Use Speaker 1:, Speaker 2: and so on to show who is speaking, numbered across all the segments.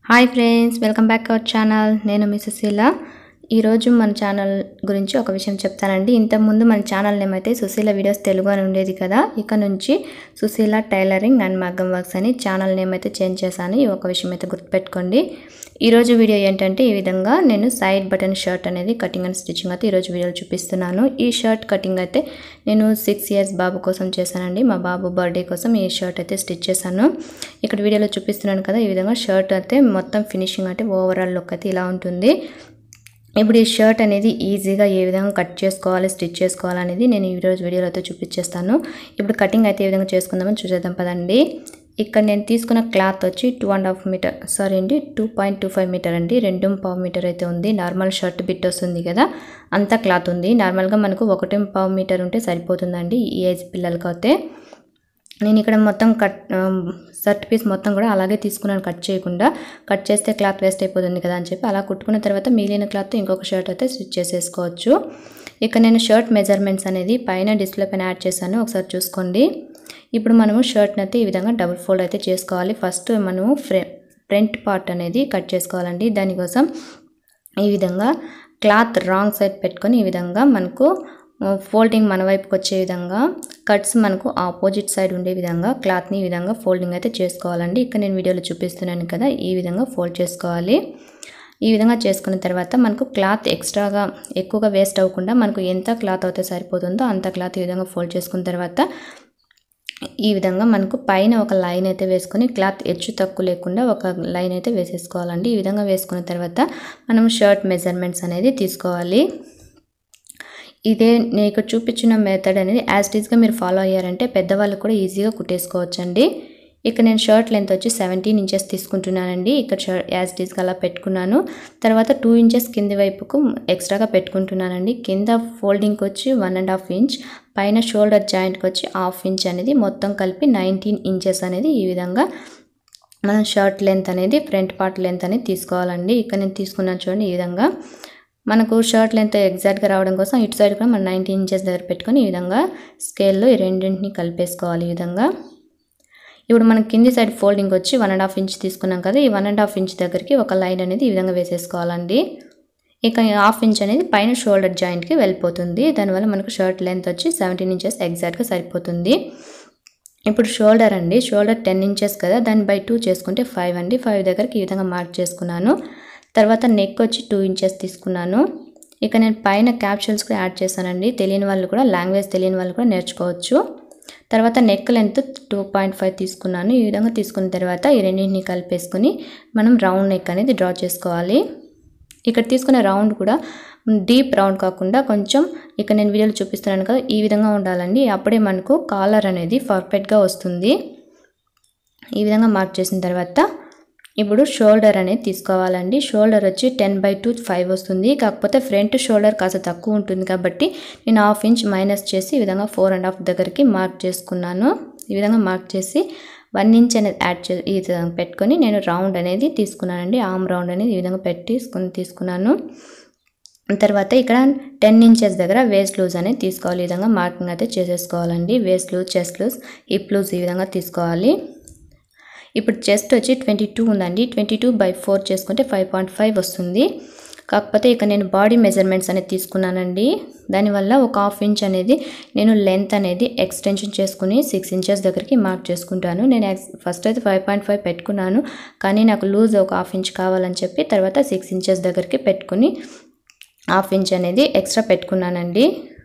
Speaker 1: hi friends welcome back our channel నేను మీ సుశీల ఈరోజు మన ఛానల్ గురించి ఒక విషయం చెప్తానండి ఇంతకుముందు మన ఛానల్ నేమ్ అయితే సుశీల వీడియోస్ తెలుగు అని ఉండేది కదా ఇక నుంచి సుశీల టైలరింగ్ అండ్ మగ్గం వర్క్స్ అని ఛానల్ నేమ్ అయితే చేంజ్ చేశాను ఈ ఒక విషయం అయితే గుర్తుపెట్టుకోండి ఈరోజు వీడియో ఏంటంటే ఈ విధంగా నేను సైడ్ బటన్ షర్ట్ అనేది కటింగ్ అండ్ స్టిచ్చింగ్ అయితే ఈరోజు వీడియోలో చూపిస్తున్నాను ఈ షర్ట్ కటింగ్ అయితే నేను సిక్స్ ఇయర్స్ బాబు కోసం చేశానండి మా బాబు బర్త్డే కోసం ఈ షర్ట్ అయితే స్టిచ్ చేశాను ఇక్కడ వీడియోలో చూపిస్తున్నాను కదా ఈ విధంగా షర్ట్ అయితే మొత్తం ఫినిషింగ్ అంటే ఓవరాల్ లుక్ అయితే ఇలా ఉంటుంది ఇప్పుడు ఈ షర్ట్ అనేది ఈజీగా ఏ విధంగా కట్ చేసుకోవాలి స్టిచ్ చేసుకోవాలి అనేది నేను ఈరోజు వీడియోలో అయితే చూపించేస్తాను ఇప్పుడు కటింగ్ అయితే ఏ విధంగా చేసుకుందామని చూసేద్దాం పదండి ఇక్కడ నేను తీసుకున్న క్లాత్ వచ్చి two and half metre sorry అండి two point two five metre అండి రెండు పావు మీటర్ అయితే ఉంది నార్మల్ షర్ట్ బిట్ వస్తుంది కదా అంత క్లాత్ ఉంది నార్మల్గా మనకు ఒకటి పావు మీటర్ ఉంటే సరిపోతుందండి ఈ ఏజ్ పిల్లలకి అయితే నేను ఇక్కడ మొత్తం కట్ షర్ట్ పీస్ మొత్తం కూడా అలాగే తీసుకున్నాను కట్ చేయకుండా కట్ చేస్తే క్లాత్ వేస్ట్ అయిపోతుంది కదా అని చెప్పి అలా కుట్టుకున్న తర్వాత మిగిలిన క్లాత్ ఇంకొక షర్ట్ అయితే స్టిచ్ చేసేసుకోవచ్చు ఇక నేను షర్ట్ మెజర్మెంట్స్ అనేది పైన డిస్ప్లే పైన యాడ్ చేశాను ఒకసారి చూసుకోండి ఇప్పుడు మనము షర్ట్ని అయితే ఈ విధంగా డబుల్ ఫోల్డ్ అయితే చేసుకోవాలి ఫస్ట్ మనము ఫ్రె ఫ్రంట్ పార్ట్ అనేది కట్ చేసుకోవాలండి దానికోసం ఈ విధంగా క్లాత్ రాంగ్ సైడ్ పెట్టుకొని ఈ విధంగా మనకు ఫోల్డింగ్ మన వైపుకి వచ్చే విధంగా కట్స్ మనకు ఆపోజిట్ సైడ్ ఉండే విధంగా క్లాత్ని ఈ విధంగా ఫోల్డింగ్ అయితే చేసుకోవాలండి ఇక్కడ నేను వీడియోలో చూపిస్తున్నాను కదా ఈ విధంగా ఫోల్డ్ చేసుకోవాలి ఈ విధంగా చేసుకున్న తర్వాత మనకు క్లాత్ ఎక్స్ట్రాగా ఎక్కువగా వేస్ట్ అవ్వకుండా మనకు ఎంత క్లాత్ అయితే సరిపోతుందో అంత క్లాత్ ఈ విధంగా ఫోల్డ్ చేసుకున్న తర్వాత ఈ విధంగా మనకు పైన ఒక లైన్ అయితే వేసుకొని క్లాత్ హెచ్చు తక్కువ లేకుండా ఒక లైన్ అయితే వేసేసుకోవాలండి ఈ విధంగా వేసుకున్న తర్వాత మనం షర్ట్ మెజర్మెంట్స్ అనేది తీసుకోవాలి ఇదే నేను ఇక్కడ చూపించిన మెథడ్ అనేది యాజ్ టీజ్గా మీరు ఫాలో అయ్యారంటే పెద్దవాళ్ళు కూడా ఈజీగా కుట్టేసుకోవచ్చండి ఇక్కడ నేను షర్ట్ లెంత్ వచ్చి సెవెంటీన్ ఇంచెస్ తీసుకుంటున్నానండి ఇక్కడ షర్ట్ యాజ్ టీజ్గా అలా పెట్టుకున్నాను తర్వాత టూ ఇంచెస్ కింది వైపుకు ఎక్స్ట్రాగా పెట్టుకుంటున్నానండి కింద ఫోల్డింగ్కి వచ్చి వన్ అండ్ హాఫ్ ఇంచ్ పైన షోల్డర్ జాయింట్కి వచ్చి హాఫ్ ఇంచ్ అనేది మొత్తం కలిపి నైన్టీన్ ఇంచెస్ అనేది ఈ విధంగా మనం షర్ట్ లెంత్ అనేది ఫ్రంట్ పార్ట్ లెంత్ అనేది తీసుకోవాలండి ఇక్కడ నేను తీసుకున్నాను చూడండి ఈ విధంగా మనకు షర్ట్ లెంత్ ఎగ్జాక్ట్గా రావడం కోసం ఇటు సైడ్ కూడా మనం నైన్టీన్ ఇంచెస్ దగ్గర పెట్టుకొని ఈ విధంగా స్కేల్లో ఈ రెండింటిని కలిపేసుకోవాలి ఈ విధంగా ఇప్పుడు మనం కింది సైడ్ ఫోల్డింగ్ వచ్చి వన్ అండ్ హాఫ్ ఇంచ్ తీసుకున్నాం కదా ఈ వన్ అండ్ హాఫ్ ఇంచ్ దగ్గరికి ఒక లైన్ అనేది ఈ విధంగా వేసేసుకోవాలండి ఇక హాఫ్ ఇంచ్ అనేది పైన షోల్డర్ జాయింట్కి వెళ్ళిపోతుంది దానివల్ల మనకు షర్ట్ లెంత్ వచ్చి సెవెంటీన్ ఇంచెస్ ఎగ్జాక్ట్గా సరిపోతుంది ఇప్పుడు షోల్డర్ అండి షోల్డర్ టెన్ ఇంచెస్ కదా దాన్ని బై టూ చేసుకుంటే ఫైవ్ అండి ఫైవ్ దగ్గరికి ఈ విధంగా మార్క్ చేసుకున్నాను తర్వాత నెక్ వచ్చి టూ ఇంచెస్ తీసుకున్నాను ఇక నేను పైన క్యాప్షుల్స్ కూడా యాడ్ చేశానండి తెలియని వాళ్ళు కూడా లాంగ్వేజ్ తెలియని వాళ్ళు కూడా నేర్చుకోవచ్చు తర్వాత neck length two point five తీసుకున్నాను ఈ విధంగా తీసుకున్న తర్వాత ఈ రెండింటిని కలిపేసుకుని మనం రౌండ్ నెక్ అనేది డ్రా చేసుకోవాలి ఇక్కడ తీసుకునే రౌండ్ కూడా డీప్ రౌండ్ కాకుండా కొంచెం ఇక్కడ నేను వీడియోలో చూపిస్తున్నాను కదా ఈ విధంగా ఉండాలండి అప్పుడే మనకు కాలర్ అనేది పర్ఫెక్ట్గా వస్తుంది ఈ విధంగా మార్క్ చేసిన తర్వాత ఇప్పుడు షోల్డర్ అనేది తీసుకోవాలండి షోల్డర్ వచ్చి టెన్ బై టూ ఫైవ్ వస్తుంది కాకపోతే ఫ్రంట్ షోల్డర్ కాస్త తక్కువ ఉంటుంది కాబట్టి నేను హాఫ్ ఇంచ్ మైనస్ చేసి ఈ విధంగా ఫోర్ అండ్ హాఫ్ దగ్గరికి మార్క్ చేసుకున్నాను ఈ విధంగా మార్క్ చేసి వన్ ఇంచ్ అనేది యాడ్ చే ఈ విధంగా పెట్టుకొని నేను రౌండ్ అనేది తీసుకున్నానండి ఆమ్ రౌండ్ అనేది ఈ విధంగా పెట్టి తీసుకున్నాను తర్వాత ఇక్కడ టెన్ ఇంచెస్ దగ్గర వేస్ట్ లూజ్ అనేది తీసుకోవాలి ఈ విధంగా మార్కింగ్ అయితే చేసేసుకోవాలండి waist loose chest loose hip loose ఈ విధంగా తీసుకోవాలి ఇప్పుడు చెస్ట్ వచ్చి ట్వంటీ టూ ఉందండి ట్వంటీ టూ బై ఫోర్ చేసుకుంటే ఫైవ్ పాయింట్ ఫైవ్ వస్తుంది కాకపోతే ఇక నేను బాడీ మెజర్మెంట్స్ అనేది తీసుకున్నానండి దానివల్ల ఒక హాఫ్ ఇంచ్ అనేది నేను లెంత్ అనేది ఎక్స్టెన్షన్ చేసుకుని సిక్స్ ఇంచెస్ దగ్గరికి మార్క్ చేసుకుంటాను నేను ఫస్ట్ అయితే ఫైవ్ పాయింట్ ఫైవ్ పెట్టుకున్నాను కానీ నాకు లూజ్ ఒక హాఫ్ ఇంచ్ కావాలని చెప్పి తర్వాత సిక్స్ ఇంచెస్ దగ్గరికి పెట్టుకుని హాఫ్ ఇంచ్ అనేది ఎక్స్ట్రా పెట్టుకున్నానండి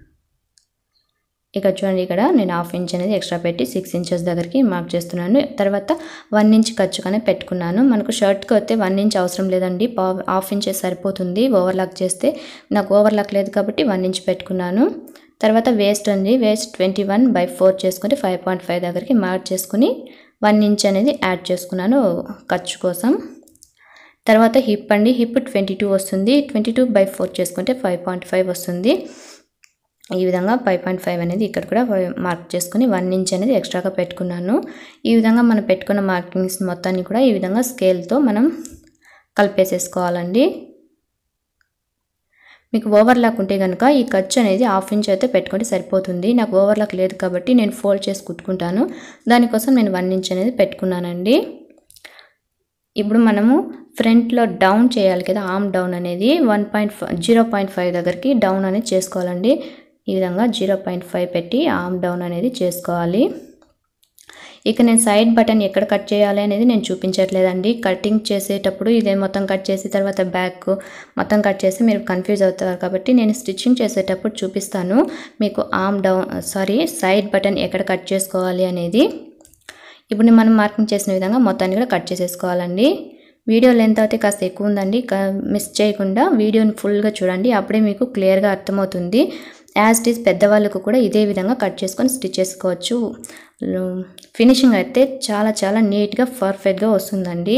Speaker 1: ఇక చూడండి ఇక్కడ నేను హాఫ్ ఇంచ్ అనేది ఎక్స్ట్రా పెట్టి సిక్స్ ఇంచెస్ దగ్గరికి మార్క్ చేస్తున్నాను తర్వాత వన్ ఇంచ్ ఖర్చుగానే పెట్టుకున్నాను మనకు షర్ట్కి వస్తే వన్ ఇంచ్ అవసరం లేదండి హాఫ్ ఇంచెస్ సరిపోతుంది ఓవర్లాక్ చేస్తే నాకు ఓవర్లాక్ లేదు కాబట్టి వన్ ఇంచ్ పెట్టుకున్నాను తర్వాత వేస్ట్ ఉంది waist twenty one by four చేసుకుంటే ఫైవ్ పాయింట్ ఫైవ్ దగ్గరికి మార్క్ చేసుకుని వన్ ఇంచ్ అనేది యాడ్ చేసుకున్నాను ఖర్చు కోసం తర్వాత హిప్ అండి హిప్ ట్వంటీ టూ వస్తుంది ట్వంటీ టూ బై ఫోర్ చేసుకుంటే ఫైవ్ పాయింట్ ఫైవ్ వస్తుంది ఈ విధంగా ఫైవ్ పాయింట్ ఫైవ్ అనేది ఇక్కడ కూడా మార్క్ చేసుకుని వన్ ఇంచ్ అనేది ఎక్స్ట్రాగా పెట్టుకున్నాను ఈ విధంగా మనం పెట్టుకున్న మార్కింగ్స్ మొత్తాన్ని కూడా ఈ విధంగా స్కేల్తో మనం కలిపేసేసుకోవాలండి మీకు ఓవర్లాక్ ఉంటే కనుక ఈ ఖర్చు అనేది హాఫ్ ఇంచ్ అయితే పెట్టుకుంటే సరిపోతుంది నాకు ఓవర్లాక్ లేదు కాబట్టి నేను ఫోల్డ్ చేసి కుట్టుకుంటాను దానికోసం నేను వన్ ఇంచ్ అనేది పెట్టుకున్నానండి ఇప్పుడు మనము ఫ్రంట్లో డౌన్ చేయాలి కదా ఆమ్ డౌన్ అనేది one point five zero point five దగ్గరికి డౌన్ అనేది చేసుకోవాలండి ఈ విధంగా జీరో పాయింట్ ఫైవ్ పెట్టి ఆమ్ డౌన్ అనేది చేసుకోవాలి ఇక నేను సైడ్ బటన్ ఎక్కడ కట్ చేయాలి అనేది నేను చూపించట్లేదండి కటింగ్ చేసేటప్పుడు ఇదే మొత్తం కట్ చేసి తర్వాత బ్యాక్ మొత్తం కట్ చేసి మీరు కన్ఫ్యూజ్ అవుతారు కాబట్టి నేను స్టిచ్చింగ్ చేసేటప్పుడు చూపిస్తాను మీకు arm down sorry side button ఎక్కడ కట్ చేసుకోవాలి అనేది ఇప్పుడు మనం మార్కింగ్ చేసిన విధంగా మొత్తాన్ని కూడా కట్ చేసేసుకోవాలండి వీడియో లెంత్ అయితే కాస్త ఎక్కువ ఉందండి మిస్ చేయకుండా వీడియోని ఫుల్గా చూడండి అప్పుడే మీకు క్లియర్గా అర్థమవుతుంది యాజ్ ఇట్ ఈస్ పెద్దవాళ్ళకు కూడా ఇదే విధంగా కట్ చేసుకొని స్టిచ్ చేసుకోవచ్చు ఫినిషింగ్ అయితే చాలా చాలా నీట్గా పర్ఫెక్ట్గా వస్తుందండి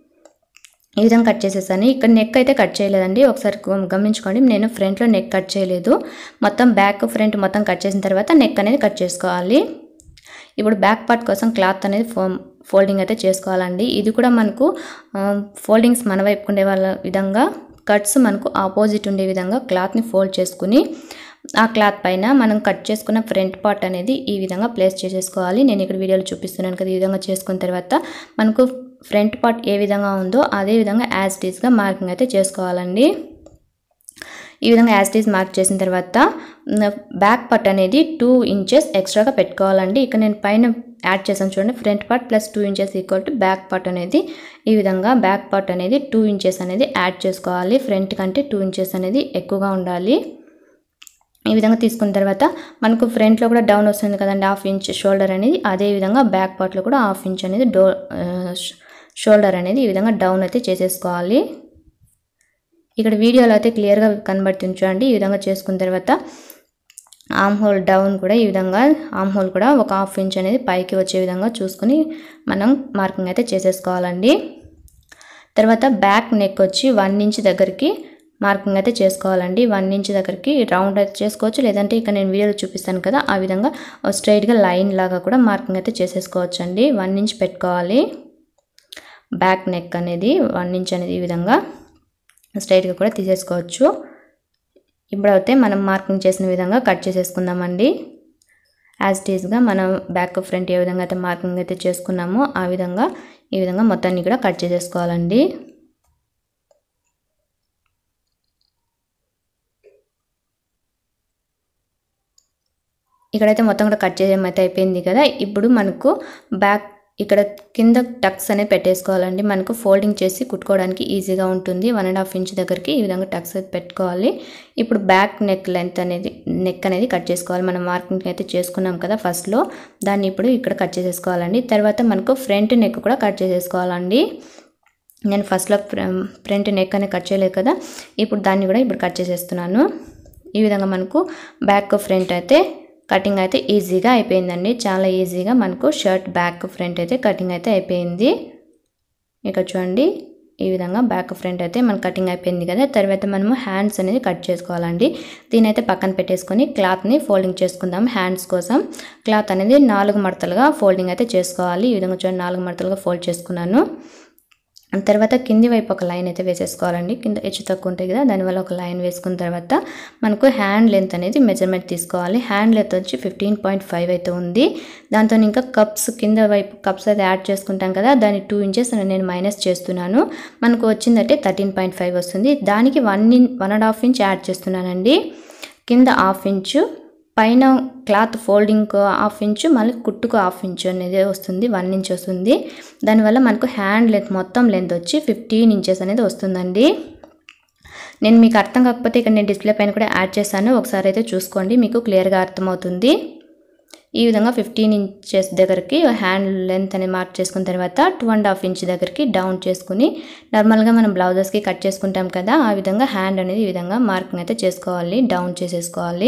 Speaker 1: ఈ విధంగా కట్ చేసేసాను ఇక్కడ నెక్ అయితే కట్ చేయలేదండి ఒకసారి గమ- గమనించుకోండి నేను ఫ్రంట్లో నెక్ కట్ చేయలేదు మొత్తం బ్యాక్ ఫ్రంట్ మొత్తం కట్ చేసిన తర్వాత నెక్ అనేది కట్ చేసుకోవాలి ఇప్పుడు బ్యాక్ పార్ట్ కోసం క్లాత్ అనేది ఫో ఫోల్డింగ్ అయితే చేసుకోవాలండి ఇది కూడా మనకు ఫోల్డింగ్స్ మన వైపు ఉండే వాళ్ళ విధంగా కట్స్ మనకు ఆపోజిట్ ఉండే విధంగా క్లాత్ని ఫోల్డ్ చేసుకుని ఆ క్లాత్ పైన మనం కట్ చేసుకున్న ఫ్రంట్ పార్ట్ అనేది ఈ విధంగా ప్లేస్ చేసేసుకోవాలి నేను ఇక్కడ వీడియోలో చూపిస్తున్నాను కదా ఈ విధంగా చేసుకున్న తర్వాత మనకు ఫ్రంట్ పార్ట్ ఏ విధంగా ఉందో అదే విధంగా యాజ్ టీస్గా మార్కింగ్ అయితే చేసుకోవాలండి ఈ విధంగా యాస్టీస్ మార్క్ చేసిన తర్వాత బ్యాక్ పార్ట్ అనేది టూ ఇంచెస్ ఎక్స్ట్రాగా పెట్టుకోవాలండి ఇక్కడ నేను పైన యాడ్ చేశాను చూడండి front part plus two inches equal to back part అనేది ఈ విధంగా బ్యాక్ పార్ట్ అనేది టూ ఇంచెస్ అనేది యాడ్ చేసుకోవాలి ఫ్రంట్ కంటే టూ ఇంచెస్ అనేది ఎక్కువగా ఉండాలి ఈ విధంగా తీసుకున్న తర్వాత మనకు ఫ్రంట్లో కూడా డౌన్ వస్తుంది కదండి హాఫ్ ఇంచ్ షోల్డర్ అనేది అదే విధంగా బ్యాక్ పార్ట్లో కూడా హాఫ్ ఇంచ్ అనేది డో షోల్డర్ అనేది ఈ విధంగా డౌన్ అయితే చేసేసుకోవాలి ఇక్కడ వీడియోలో అయితే క్లియర్గా కనబడుతుంది చూడండి ఈ విధంగా చేసుకున్న తర్వాత ఆమ్ హోల్ డౌన్ కూడా ఈ విధంగా ఆమ్ హోల్ కూడా ఒక హాఫ్ ఇంచ్ అనేది పైకి వచ్చే విధంగా చూసుకుని మనం మార్కింగ్ అయితే చేసేసుకోవాలండి తర్వాత బ్యాక్ నెక్ వచ్చి వన్ ఇంచ్ దగ్గరికి మార్కింగ్ అయితే చేసుకోవాలండి వన్ ఇంచ్ దగ్గరికి రౌండ్ అయితే చేసుకోవచ్చు లేదంటే ఇక నేను వీడియోలో చూపిస్తాను కదా ఆ విధంగా స్ట్రైట్గా లైన్ లాగా కూడా మార్కింగ్ అయితే చేసేసుకోవచ్చు అండి వన్ ఇంచ్ పెట్టుకోవాలి బ్యాక్ నెక్ అనేది వన్ ఇంచ్ అనేది ఈ విధంగా స్ట్రైట్గా కూడా తీసేసుకోవచ్చు ఇప్పుడైతే మనం మార్కింగ్ చేసిన విధంగా కట్ చేసేసుకుందామండి యాజ్ టీజ్గా మనం బ్యాక్ ఫ్రంట్ ఏ విధంగా అయితే మార్కింగ్ అయితే చేసుకున్నామో ఆ విధంగా ఈ విధంగా మొత్తాన్ని కూడా కట్ చేసేసుకోవాలండి ఇక్కడైతే మొత్తం కూడా కట్ చేయడం అయితే అయిపోయింది కదా ఇప్పుడు మనకు బ్యాక్ ఇక్కడ కింద టక్స్ అనేది పెట్టేసుకోవాలండి మనకు ఫోల్డింగ్ చేసి కుట్టుకోవడానికి ఈజీగా ఉంటుంది వన్ అండ్ హాఫ్ ఇంచ్ దగ్గరికి ఈ విధంగా టక్స్ అయితే పెట్టుకోవాలి ఇప్పుడు బ్యాక్ నెక్ లెంత్ అనేది నెక్ అనేది కట్ చేసుకోవాలి మనం మార్కింగ్ అయితే చేసుకున్నాం కదా ఫస్ట్లో దాన్ని ఇప్పుడు ఇక్కడ కట్ చేసేసుకోవాలండి తర్వాత మనకు ఫ్రంట్ నెక్ కూడా కట్ చేసేసుకోవాలండి నేను ఫస్ట్లో ఫ్రంట్ నెక్ అనేది కట్ చేయలేదు కదా ఇప్పుడు దాన్ని కూడా ఇప్పుడు కట్ చేసేస్తున్నాను ఈ విధంగా మనకు బ్యాక్ ఫ్రంట్ అయితే కటింగ్ అయితే ఈజీగా అయిపోయిందండి చాలా ఈజీగా మనకు షర్ట్ బ్యాక్ ఫ్రంట్ అయితే కటింగ్ అయితే అయిపోయింది ఇక్కడ చూడండి ఈ విధంగా బ్యాక్ ఫ్రంట్ అయితే మన కటింగ్ అయిపోయింది కదా తర్వాత మనము హ్యాండ్స్ అనేది కట్ చేసుకోవాలండి దీని అయితే పక్కన పెట్టేసుకొని క్లాత్ని ఫోల్డింగ్ చేసుకుందాం హ్యాండ్స్ కోసం క్లాత్ అనేది నాలుగు మడతలుగా ఫోల్డింగ్ అయితే చేసుకోవాలి ఈ విధంగా చూడండి నాలుగు మడతలుగా ఫోల్డ్ చేసుకున్నాను తర్వాత కింది వైపు ఒక లైన్ అయితే వేసేసుకోవాలండి కింద హెచ్చు తక్కువ ఉంటాయి కదా దానివల్ల ఒక లైన్ వేసుకున్న తర్వాత మనకు హ్యాండ్ లెంత్ అనేది మెజర్మెంట్ తీసుకోవాలి హ్యాండ్ లెంత్ వచ్చి ఫిఫ్టీన్ పాయింట్ ఫైవ్ అయితే ఉంది దాంతో ఇంకా కప్స్ కింద వైపు కప్స్ అయితే యాడ్ చేసుకుంటాం కదా దాని టూ ఇంచెస్ నేను మైనస్ చేస్తున్నాను మనకు వచ్చిందంటే థర్టీన్ పాయింట్ ఫైవ్ వస్తుంది దానికి one in one and half inch add చేస్తున్నానండి కింద హాఫ్ ఇంచు పైన క్లాత్ ఫోల్డింగ్ హాఫ్ ఇంచు మళ్ళీ కుట్టుకు హాఫ్ ఇంచు అనేది వస్తుంది వన్ ఇంచ్ వస్తుంది దానివల్ల మనకు హ్యాండ్ లెంత్ మొత్తం లెంత్ వచ్చి ఫిఫ్టీన్ ఇంచెస్ అనేది వస్తుందండి నేను మీకు అర్థం కాకపోతే ఇక్కడ నేను డిస్ప్లే పైన కూడా యాడ్ చేశాను ఒకసారి అయితే చూసుకోండి మీకు క్లియర్గా అర్థమవుతుంది ఈ విధంగా ఫిఫ్టీన్ ఇంచెస్ దగ్గరికి హ్యాండ్ లెంత్ అనేది మార్క్ చేసుకున్న తర్వాత టూ అండ్ హాఫ్ ఇంచ్ దగ్గరికి డౌన్ చేసుకుని నార్మల్గా మనం బ్లౌజెస్కి కట్ చేసుకుంటాం కదా ఆ విధంగా హ్యాండ్ అనేది ఈ విధంగా మార్కింగ్ అయితే చేసుకోవాలి డౌన్ చేసేసుకోవాలి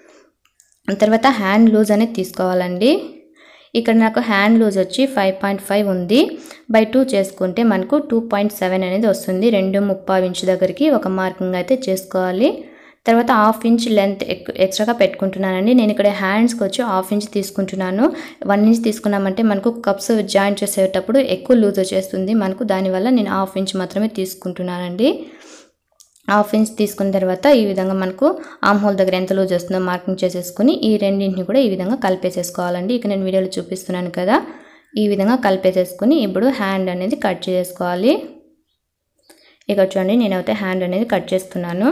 Speaker 1: తర్వాత హ్యాండ్ లూజ్ అనేది తీసుకోవాలండి ఇక్కడ నాకు హ్యాండ్ లూజ్ వచ్చి ఫైవ్ పాయింట్ ఫైవ్ ఉంది బై టూ చేసుకుంటే మనకు టూ పాయింట్ సెవెన్ అనేది వస్తుంది రెండు ముప్పై ఇంచు దగ్గరికి ఒక మార్కింగ్ అయితే చేసుకోవాలి తర్వాత హాఫ్ ఇంచ్ లెంత్ ఎక్స్ట్రాగా పెట్టుకుంటున్నానండి నేను ఇక్కడ హ్యాండ్స్కి వచ్చి హాఫ్ ఇంచ్ తీసుకుంటున్నాను వన్ ఇంచ్ తీసుకున్నామంటే మనకు కప్స్ జాయింట్ చేసేటప్పుడు ఎక్కువ లూజ్ వచ్చేస్తుంది మనకు దానివల్ల నేను హాఫ్ ఇంచ్ మాత్రమే తీసుకుంటున్నానండి హాఫ్ ఇంచ్ తీసుకున్న తర్వాత ఈ విధంగా మనకు ఆమ్ హోల్ దగ్గర ఎంత లూజ్ వస్తుందో మార్కింగ్ చేసేసుకుని ఈ రెండింటిని కూడా ఈ విధంగా కలిపేసేసుకోవాలండి ఇక నేను వీడియోలో చూపిస్తున్నాను కదా ఈ విధంగా కలిపేసేసుకుని ఇప్పుడు హ్యాండ్ అనేది కట్ చేసుకోవాలి ఇక్కడ చూడండి నేనైతే హ్యాండ్ అనేది కట్ చేస్తున్నాను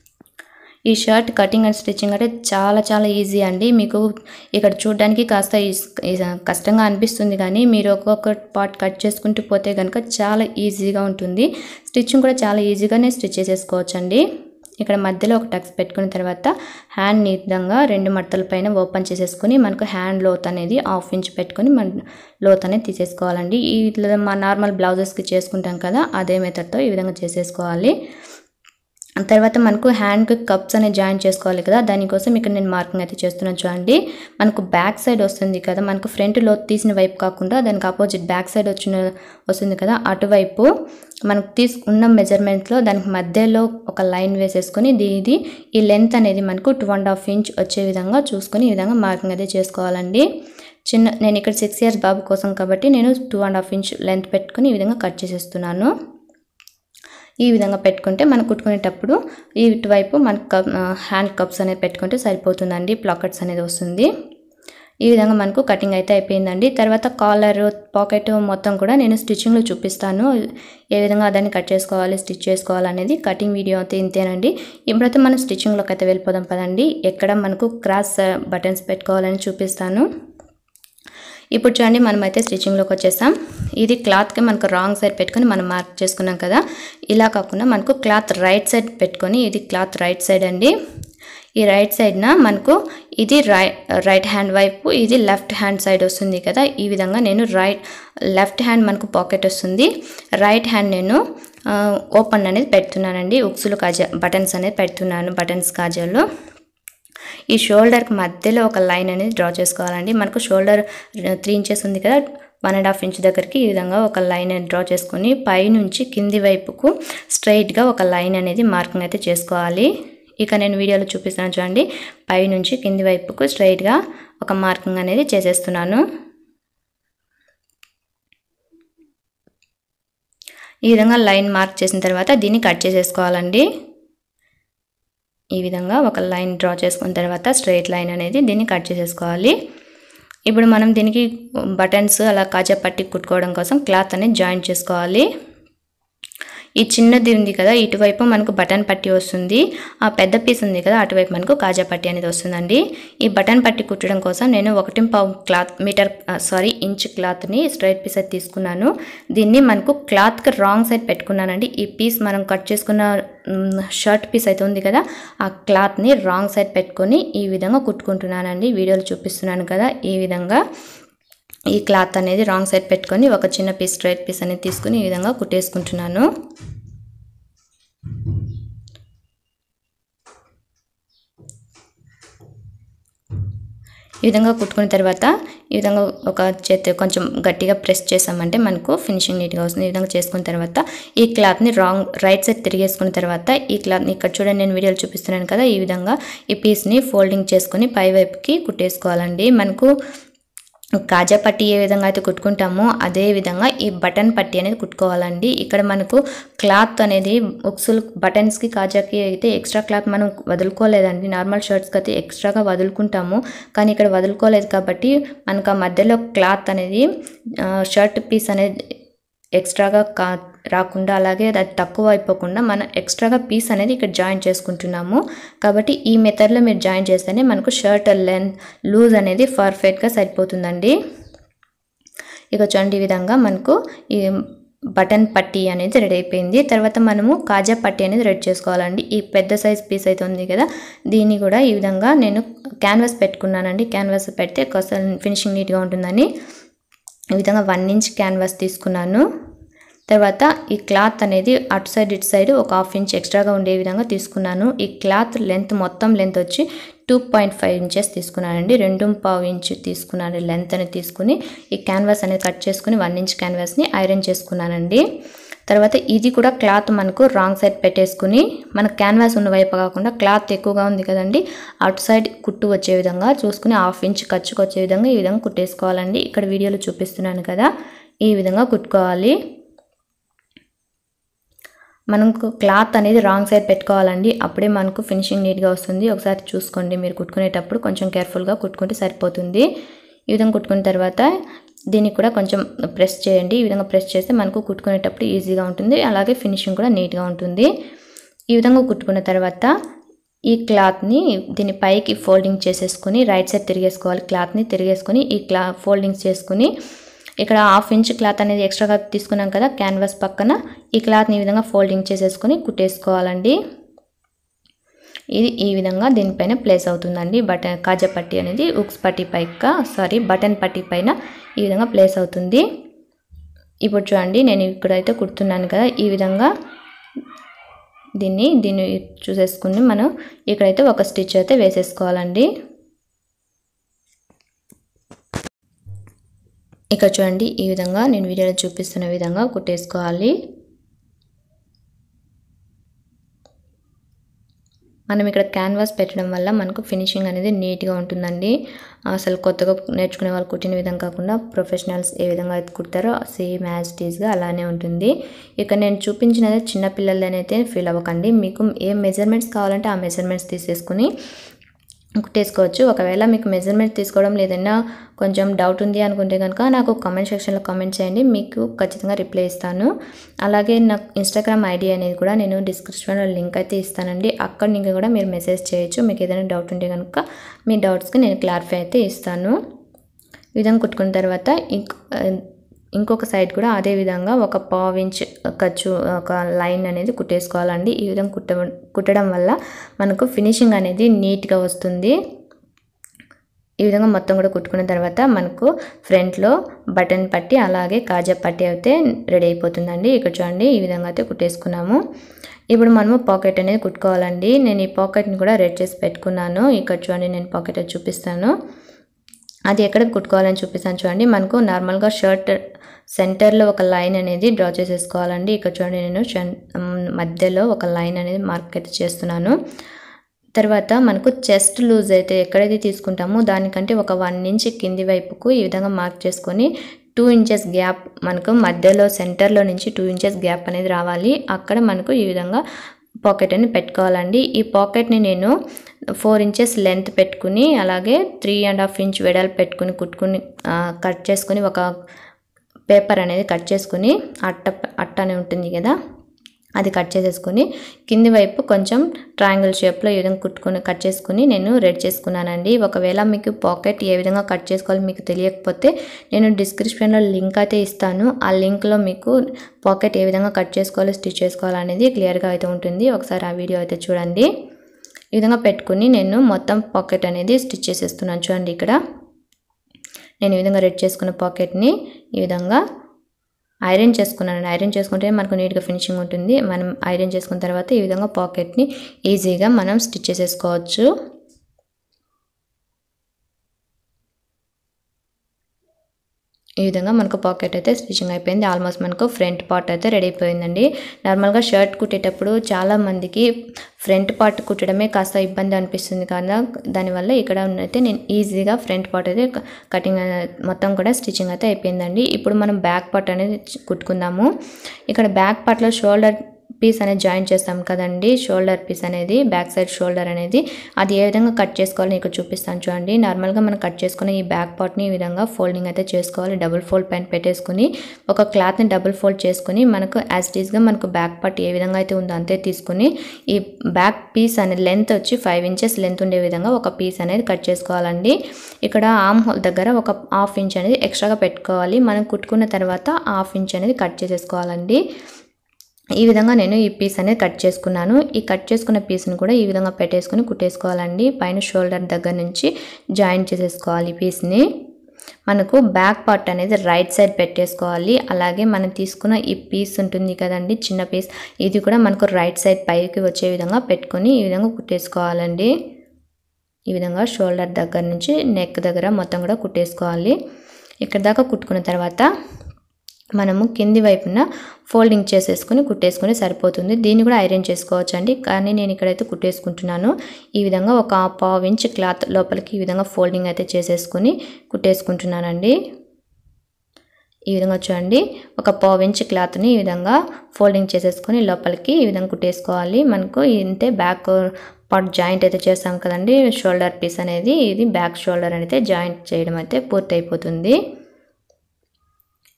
Speaker 1: ఈ షర్ట్ కటింగ్ అండ్ స్టిచ్చింగ్ అంటే చాలా చాలా ఈజీ అండి మీకు ఇక్కడ చూడడానికి కాస్త ఈస్- ఈస్- కష్టంగా అనిపిస్తుంది కానీ మీరు ఒక్కొక్క పార్ట్ కట్ చేసుకుంటూ పోతే కనుక చాలా ఈజీగా ఉంటుంది స్టిచ్చింగ్ కూడా చాలా ఈజీగానే స్టిచ్ చేసేసుకోవచ్చు అండి ఇక్కడ మధ్యలో ఒక టక్స్ పెట్టుకున్న తర్వాత హ్యాండ్ ఈ విధంగా రెండు మడతల పైన ఓపెన్ చేసేసుకుని మనకు హ్యాండ్ లోత్ అనేది హాఫ్ ఇంచ్ పెట్టుకొని మన లోత్ అనేది తీసేసుకోవాలండి ఈ ఇట్లా మా నార్మల్ బ్లౌజెస్కి చేసుకుంటాం కదా అదే మెథడ్తో ఈ విధంగా చేసేసుకోవాలి తర్వాత మనకు హ్యాండ్కి కప్స్ అనేది జాయిన్ చేసుకోవాలి కదా దానికోసం ఇక్కడ నేను మార్కింగ్ అయితే చేస్తున్నాను చూడండి మనకు బ్యాక్ సైడ్ వస్తుంది కదా మనకు ఫ్రంట్ లో తీసిన వైపు కాకుండా దానికి ఆపోజిట్ బ్యాక్ సైడ్ వచ్చిన వస్తుంది కదా అటువైపు మనకు తీసుకున్న మెజర్మెంట్లో దానికి మధ్యలో ఒక లైన్ వేసేసుకొని ఇది ఇది ఈ లెంత్ అనేది మనకు టూ అండ్ హాఫ్ ఇంచ్ వచ్చే విధంగా చూసుకొని ఈ విధంగా మార్కింగ్ అయితే చేసుకోవాలండి చిన్న నేను ఇక్కడ సిక్స్ ఇయర్స్ బాబు కోసం కాబట్టి నేను two and half inch length పెట్టుకొని ఈ విధంగా కట్ చేసేస్తున్నాను ఈ విధంగా పెట్టుకుంటే మనం కుట్టుకునేటప్పుడు ఈ ఇటువైపు మనకు కప్ హ్యాండ్ కప్స్ అనేది పెట్టుకుంటే సరిపోతుందండి ప్లాకెట్స్ అనేది వస్తుంది ఈ విధంగా మనకు కటింగ్ అయితే అయిపోయిందండి తర్వాత కాలర్ పాకెట్ మొత్తం కూడా నేను స్టిచ్చింగ్లో చూపిస్తాను ఏ విధంగా దాన్ని కట్ చేసుకోవాలి స్టిచ్ చేసుకోవాలి అనేది కటింగ్ వీడియో అయితే ఇంతేనండి ఇప్పుడైతే మనం స్టిచ్చింగ్లోకి అయితే వెళ్ళిపోదాం పదండి ఎక్కడ మనకు క్రాస్ బటన్స్ పెట్టుకోవాలని చూపిస్తాను ఇప్పుడు చూడండి మనమైతే స్టిచ్చింగ్లోకి వచ్చేసాం ఇది క్లాత్కి మనకు రాంగ్ సైడ్ పెట్టుకొని మనం మార్క్ చేసుకున్నాం కదా ఇలా కాకుండా మనకు క్లాత్ రైట్ సైడ్ పెట్టుకొని ఇది క్లాత్ రైట్ సైడ్ అండి ఈ రైట్ సైడ్న మనకు ఇది రై రైట్ హ్యాండ్ వైపు ఇది లెఫ్ట్ హ్యాండ్ సైడ్ వస్తుంది కదా ఈ విధంగా నేను రైట్ లెఫ్ట్ హ్యాండ్ మనకు పాకెట్ వస్తుంది రైట్ హ్యాండ్ నేను ఓపెన్ అనేది పెడుతున్నానండి ఉక్సులు కాజా బటన్స్ అనేది పెడుతున్నాను బటన్స్ కాజాలు ఈ షోల్డర్కి మధ్యలో ఒక లైన్ అనేది డ్రా చేసుకోవాలండి మనకు షోల్డర్ త్రీ ఇంచెస్ ఉంది కదా వన్ అండ్ హాఫ్ ఇంచ్ దగ్గరికి ఈ విధంగా ఒక లైన్ అనేది డ్రా చేసుకొని పైనుంచి కింది వైపుకు స్ట్రైట్గా ఒక లైన్ అనేది మార్కింగ్ అయితే చేసుకోవాలి ఇక నేను వీడియోలో చూపిస్తాను చూడండి పైనుంచి కింది వైపుకు స్ట్రైట్గా ఒక మార్కింగ్ అనేది చేసేస్తున్నాను ఈ విధంగా లైన్ మార్క్ చేసిన తర్వాత దీన్ని కట్ చేసేసుకోవాలండి ఈ విధంగా ఒక లైన్ డ్రా చేసుకున్న తర్వాత స్ట్రైట్ లైన్ అనేది దీన్ని కట్ చేసేసుకోవాలి ఇప్పుడు మనం దీనికి బటన్స్ అలా కాజా పట్టి కుట్టుకోవడం కోసం క్లాత్ అనేది జాయిన్ చేసుకోవాలి ఈ చిన్నది ఉంది కదా ఇటువైపు మనకు బటన్ పట్టి వస్తుంది ఆ పెద్ద పీస్ ఉంది కదా అటువైపు మనకు కాజా పట్టి అనేది వస్తుందండి ఈ బటన్ పట్టి కుట్టడం కోసం నేను ఒకటి పావు క్లాత్ మీటర్ సారీ ఇంచ్ క్లాత్ని స్ట్రైట్ పీస్ అయితే తీసుకున్నాను దీన్ని మనకు క్లాత్కి రాంగ్ సైడ్ పెట్టుకున్నానండి ఈ పీస్ మనం కట్ చేసుకున్న షర్ట్ పీస్ అయితే ఉంది కదా ఆ క్లాత్ని రాంగ్ సైడ్ పెట్టుకొని ఈ విధంగా కుట్టుకుంటున్నానండి వీడియోలు చూపిస్తున్నాను కదా ఈ విధంగా ఈ క్లాత్ అనేది రాంగ్ సైడ్ పెట్టుకొని ఒక చిన్న పీస్ స్ట్రైట్ పీస్ అనేది తీసుకుని ఈ విధంగా కుట్టేసుకుంటున్నాను ఈ విధంగా కుట్టుకున్న తర్వాత ఈ విధంగా ఒక చేతి కొంచెం గట్టిగా ప్రెస్ చేసామంటే మనకు ఫినిషింగ్ నీట్గా వస్తుంది ఈ విధంగా చేసుకున్న తర్వాత ఈ క్లాత్ని రాంగ్ రైట్ సైడ్ తిరిగేసుకున్న తర్వాత ఈ క్లాత్ని ఇక్కడ చూడండి నేను వీడియోలు చూపిస్తున్నాను కదా ఈ విధంగా ఈ పీస్ని ఫోల్డింగ్ చేసుకొని పై వైపుకి కుట్టేసుకోవాలండి మనకు కాజా పట్టి ఏ విధంగా అయితే కుట్టుకుంటామో అదే విధంగా ఈ బటన్ పట్టి అనేది కుట్టుకోవాలండి ఇక్కడ మనకు క్లాత్ అనేది ఉక్సులు బటన్స్కి కాజాకి అయితే ఎక్స్ట్రా క్లాత్ మనం వదులుకోలేదండి నార్మల్ షర్ట్స్కి అయితే ఎక్స్ట్రాగా వదులుకుంటాము కానీ ఇక్కడ వదులుకోలేదు కాబట్టి మనకు ఆ మధ్యలో క్లాత్ అనేది షర్ట్ పీస్ అనేది ఎక్స్ట్రాగా కా రాకుండా అలాగే అది తక్కువ అయిపోకుండా మనం ఎక్స్ట్రాగా పీస్ అనేది ఇక్కడ జాయిన్ చేసుకుంటున్నాము కాబట్టి ఈ మెథడ్లో మీరు జాయిన్ చేస్తేనే మనకు షర్ట్ లెంత్ లూజ్ అనేది పర్ఫెక్ట్గా సరిపోతుందండి ఇక చూడండి ఈ విధంగా మనకు ఈ బటన్ పట్టీ అనేది రెడీ అయిపోయింది తర్వాత మనము కాజా పట్టీ అనేది రెడీ చేసుకోవాలండి ఈ పెద్ద సైజ్ పీస్ అయితే ఉంది కదా దీన్ని కూడా ఈ విధంగా నేను క్యాన్వాస్ పెట్టుకున్నానండి క్యాన్వాస్ పెడితే కాస్త ఫినిషింగ్ నీట్గా ఉంటుందని ఈ విధంగా వన్ ఇంచ్ క్యాన్వాస్ తీసుకున్నాను తర్వాత ఈ క్లాత్ అనేది అటు సైడ్ ఇటు సైడ్ ఒక హాఫ్ ఇంచ్ ఎక్స్ట్రాగా ఉండే విధంగా తీసుకున్నాను ఈ క్లాత్ లెంత్ మొత్తం లెంత్ వచ్చి టూ పాయింట్ ఫైవ్ ఇంచెస్ తీసుకున్నానండి రెండు పావు ఇంచ్ తీసుకున్నాను లెంత్ అనేది తీసుకుని ఈ క్యాన్వాస్ అనేది కట్ చేసుకుని వన్ ఇంచ్ క్యాన్వాస్ని ఐరన్ చేసుకున్నానండి తర్వాత ఇది కూడా క్లాత్ మనకు రాంగ్ సైడ్ పెట్టేసుకుని మన క్యాన్వాస్ ఉన్న వైపు కాకుండా క్లాత్ ఎక్కువగా ఉంది కదండి అటు సైడ్ కుట్టు వచ్చే విధంగా చూసుకుని హాఫ్ ఇంచ్ ఖర్చుకు వచ్చే విధంగా ఈ విధంగా కుట్టేసుకోవాలండి ఇక్కడ వీడియోలో చూపిస్తున్నాను కదా ఈ విధంగా కుట్టుకోవాలి మనకు క్లాత్ అనేది రాంగ్ సైడ్ పెట్టుకోవాలండి అప్పుడే మనకు ఫినిషింగ్ నీట్గా వస్తుంది ఒకసారి చూసుకోండి మీరు కుట్టుకునేటప్పుడు కొంచెం కేర్ఫుల్గా కుట్టుకుంటే సరిపోతుంది ఈ విధంగా కుట్టుకున్న తర్వాత దీనికి కూడా కొంచెం ప్రెస్ చేయండి ఈ విధంగా ప్రెస్ చేస్తే మనకు కుట్టుకునేటప్పుడు ఈజీగా ఉంటుంది అలాగే ఫినిషింగ్ కూడా నీట్గా ఉంటుంది ఈ విధంగా కుట్టుకున్న తర్వాత ఈ క్లాత్ని దీని పైకి ఫోల్డింగ్ చేసేసుకొని రైట్ సైడ్ తిరిగేసుకోవాలి క్లాత్ని తిరిగేసుకొని ఈ క్లా ఫోల్డింగ్స్ చేసుకుని ఇక్కడ హాఫ్ ఇంచ్ క్లాత్ అనేది ఎక్స్ట్రాగా తీసుకున్నాం కదా క్యాన్వాస్ పక్కన ఈ క్లాత్ని ఈ విధంగా ఫోల్డింగ్ చేసేసుకొని కుట్టేసుకోవాలండి ఇది ఈ విధంగా దీనిపైన ప్లేస్ అవుతుందండి బటన్ కాజా పట్టి అనేది ఉక్స్ పట్టి పైక సారీ బటన్ పట్టి పైన ఈ విధంగా ప్లేస్ అవుతుంది ఇప్పుడు చూడండి నేను ఇక్కడైతే కుడుతున్నాను కదా ఈ విధంగా దీన్ని దీన్ని చూసేసుకుని మనం ఇక్కడైతే ఒక స్టిచ్ అయితే వేసేసుకోవాలండి ఇక్కడ చూడండి ఈ విధంగా నేను వీడియోలో చూపిస్తున్న విధంగా కుట్టేసుకోవాలి మనం ఇక్కడ క్యాన్వాస్ పెట్టడం వల్ల మనకు ఫినిషింగ్ అనేది నీట్గా ఉంటుందండి అసలు కొత్తగా నేర్చుకునే వాళ్ళు కుట్టిన విధంగా కాకుండా ప్రొఫెషనల్స్ ఏ విధంగా అయితే కుడతారో సేమ్ యాజ్ టీజ్గా అలానే ఉంటుంది ఇక నేను చూపించినది చిన్నపిల్లలనైతే ఫీల్ అవ్వకండి మీకు ఏ మెజర్మెంట్స్ కావాలంటే ఆ మెజర్మెంట్స్ తీసేసుకుని కుట్టేసుకోవచ్చు ఒకవేళ మీకు మెజర్మెంట్ తీసుకోవడం లేదన్నా కొంచెం డౌట్ ఉంది అనుకుంటే కనుక నాకు కామెంట్ సెక్షన్లో కామెంట్ చేయండి మీకు ఖచ్చితంగా రిప్లై ఇస్తాను అలాగే నాకు ఇన్స్టాగ్రామ్ ఐడి అనేది కూడా నేను డిస్క్రిప్షన్లో లింక్ అయితే ఇస్తానండి అక్కడ నుంచి కూడా మీరు మెసేజ్ చేయొచ్చు మీకు ఏదైనా డౌట్ ఉంటే కనుక మీ డౌట్స్కి నేను క్లారిఫై అయితే ఇస్తాను ఈ విధంగా కుట్టుకున్న తర్వాత ఇంకో ఇంకొక సైడ్ కూడా అదే విధంగా ఒక పావు ఇంచ్ ఖర్చు ఒక లైన్ అనేది కుట్టేసుకోవాలండి ఈ విధంగా కుట్ట కుట్టడం వల్ల మనకు ఫినిషింగ్ అనేది నీట్గా వస్తుంది ఈ విధంగా మొత్తం కూడా కుట్టుకున్న తర్వాత మనకు ఫ్రంట్లో బటన్ పట్టి అలాగే కాజా పట్టి అయితే రెడీ అయిపోతుందండి ఇక్కడ చూడండి ఈ విధంగా అయితే కుట్టేసుకున్నాము ఇప్పుడు మనము పాకెట్ అనేది కుట్టుకోవాలండి నేను ఈ పాకెట్ని కూడా రెడ్ చేసి పెట్టుకున్నాను ఇక్కడ చూడండి నేను పాకెట్ చూపిస్తాను అది ఎక్కడ కుట్టుకోవాలని చూపిస్తాను చూడండి మనకు నార్మల్గా షర్ట్ సెంటర్లో ఒక లైన్ అనేది డ్రా చేసేసుకోవాలండి ఇక్కడ చూడండి నేను మధ్యలో ఒక లైన్ అనేది మార్క్ అయితే చేస్తున్నాను తర్వాత మనకు చెస్ట్ లూజ్ అయితే ఎక్కడైతే తీసుకుంటామో దానికంటే ఒక వన్ ఇంచ్ కింది వైపుకు ఈ విధంగా మార్క్ చేసుకొని టూ ఇంచెస్ గ్యాప్ మనకు మధ్యలో సెంటర్లో నుంచి టూ ఇంచెస్ గ్యాప్ అనేది రావాలి అక్కడ మనకు ఈ విధంగా పాకెట్ అని పెట్టుకోవాలండి ఈ పాకెట్ని నేను ఫోర్ ఇంచెస్ లెంత్ పెట్టుకుని అలాగే త్రీ అండ్ హాఫ్ ఇంచ్ వెడల్పు పెట్టుకుని కుట్టుకుని కట్ చేసుకుని ఒక పేపర్ అనేది కట్ చేసుకుని అట్ట అట్ట అని ఉంటుంది కదా అది కట్ చేసేసుకుని కింది వైపు కొంచెం ట్రయాంగిల్ షేప్లో ఈ విధంగా కుట్టుకొని కట్ చేసుకుని నేను రెడీ చేసుకున్నానండి ఒకవేళ మీకు పాకెట్ ఏ విధంగా కట్ చేసుకోవాలో మీకు తెలియకపోతే నేను డిస్క్రిప్షన్లో లింక్ అయితే ఇస్తాను ఆ లింక్లో మీకు పాకెట్ ఏ విధంగా కట్ చేసుకోవాలో స్టిచ్ చేసుకోవాలో అనేది క్లియర్గా అయితే ఉంటుంది ఒకసారి ఆ వీడియో అయితే చూడండి ఈ విధంగా పెట్టుకుని నేను మొత్తం పాకెట్ అనేది స్టిచ్ చేసేస్తున్నాను చూడండి ఇక్కడ నేను ఈ విధంగా రెడీ చేసుకున్న పాకెట్ని ఈ విధంగా ఐరన్ చేసుకున్నాను ఐరన్ చేసుకుంటే మనకు నీట్గా ఫినిషింగ్ ఉంటుంది మనం ఐరన్ చేసుకున్న తర్వాత ఈ విధంగా పాకెట్ని ఈజీగా మనం స్టిచ్ చేసేసుకోవచ్చు ఈ విధంగా మనకు పాకెట్ అయితే స్టిచ్చింగ్ అయిపోయింది ఆల్మోస్ట్ మనకు ఫ్రంట్ పార్ట్ అయితే రెడీ అయిపోయిందండి నార్మల్గా షర్ట్ కుట్టేటప్పుడు చాలా మందికి ఫ్రంట్ పార్ట్ కుట్టడమే కాస్త ఇబ్బంది అనిపిస్తుంది కదా దానివల్ల ఇక్కడ అయితే నేను ఈజీగా ఫ్రంట్ పార్ట్ అయితే కటింగ్ మొత్తం కూడా స్టిచ్చింగ్ అయితే అయిపోయిందండి ఇప్పుడు మనం బ్యాక్ పార్ట్ అనేది కుట్టుకుందాము ఇక్కడ బ్యాక్ పార్ట్లో షోల్డర్ పీస్ అనేది జాయిన్ చేస్తాం కదండి షోల్డర్ పీస్ అనేది బ్యాక్ సైడ్ షోల్డర్ అనేది అది ఏ విధంగా కట్ చేసుకోవాలని ఇక్కడ చూపిస్తాను చూడండి నార్మల్గా మనం కట్ చేసుకుని ఈ బ్యాక్ పార్ట్ని ఈ విధంగా ఫోల్డింగ్ అయితే చేసుకోవాలి డబుల్ ఫోల్డ్ పైన పెట్టేసుకుని ఒక క్లాత్ని డబుల్ ఫోల్డ్ చేసుకుని మనకు యాజ్ టీస్గా మనకు బ్యాక్ పార్ట్ ఏ విధంగా అయితే ఉందో అంతే తీసుకుని ఈ బ్యాక్ పీస్ అనేది లెంత్ వచ్చి ఫైవ్ ఇంచెస్ లెంత్ ఉండే విధంగా ఒక పీస్ అనేది కట్ చేసుకోవాలండి ఇక్కడ ఆమ్ హోల్ దగ్గర ఒక హాఫ్ ఇంచ్ అనేది ఎక్స్ట్రాగా పెట్టుకోవాలి మనం కుట్టుకున్న తర్వాత హాఫ్ ఇంచ్ అనేది కట్ చేసేసుకోవాలండి ఈ విధంగా నేను ఈ పీస్ అనేది కట్ చేసుకున్నాను ఈ కట్ చేసుకున్న పీస్ని కూడా ఈ విధంగా పెట్టేసుకుని కుట్టేసుకోవాలండి పైన షోల్డర్ దగ్గర నుంచి జాయిన్ చేసేసుకోవాలి ఈ పీస్ని మనకు బ్యాక్ పార్ట్ అనేది రైట్ సైడ్ పెట్టేసుకోవాలి అలాగే మనం తీసుకున్న ఈ పీస్ ఉంటుంది కదండి చిన్న పీస్ ఇది కూడా మనకు రైట్ సైడ్ పైకి వచ్చే విధంగా పెట్టుకొని ఈ విధంగా కుట్టేసుకోవాలండి ఈ విధంగా షోల్డర్ దగ్గర నుంచి నెక్ దగ్గర మొత్తం కూడా కుట్టేసుకోవాలి ఇక్కడ దాకా కుట్టుకున్న తర్వాత మనము కింది వైపున ఫోల్డింగ్ చేసేసుకుని కుట్టేసుకుని సరిపోతుంది దీన్ని కూడా ఐరన్ చేసుకోవచ్చు అండి కానీ నేను ఇక్కడైతే కుట్టేసుకుంటున్నాను ఈ విధంగా ఒక పావు ఇంచ్ క్లాత్ లోపలికి ఈ విధంగా ఫోల్డింగ్ అయితే చేసేసుకుని కుట్టేసుకుంటున్నానండి ఈ విధంగా చూడండి ఒక పావు ఇంచ్ క్లాత్ని ఈ విధంగా ఫోల్డింగ్ చేసేసుకొని లోపలికి ఈ విధంగా కుట్టేసుకోవాలి మనకు ఇంతే బ్యాక్ పార్ట్ జాయింట్ అయితే చేస్తాం కదండి షోల్డర్ పీస్ అనేది ఇది బ్యాక్ షోల్డర్ అయితే జాయింట్ చేయడం అయితే పూర్తి అయిపోతుంది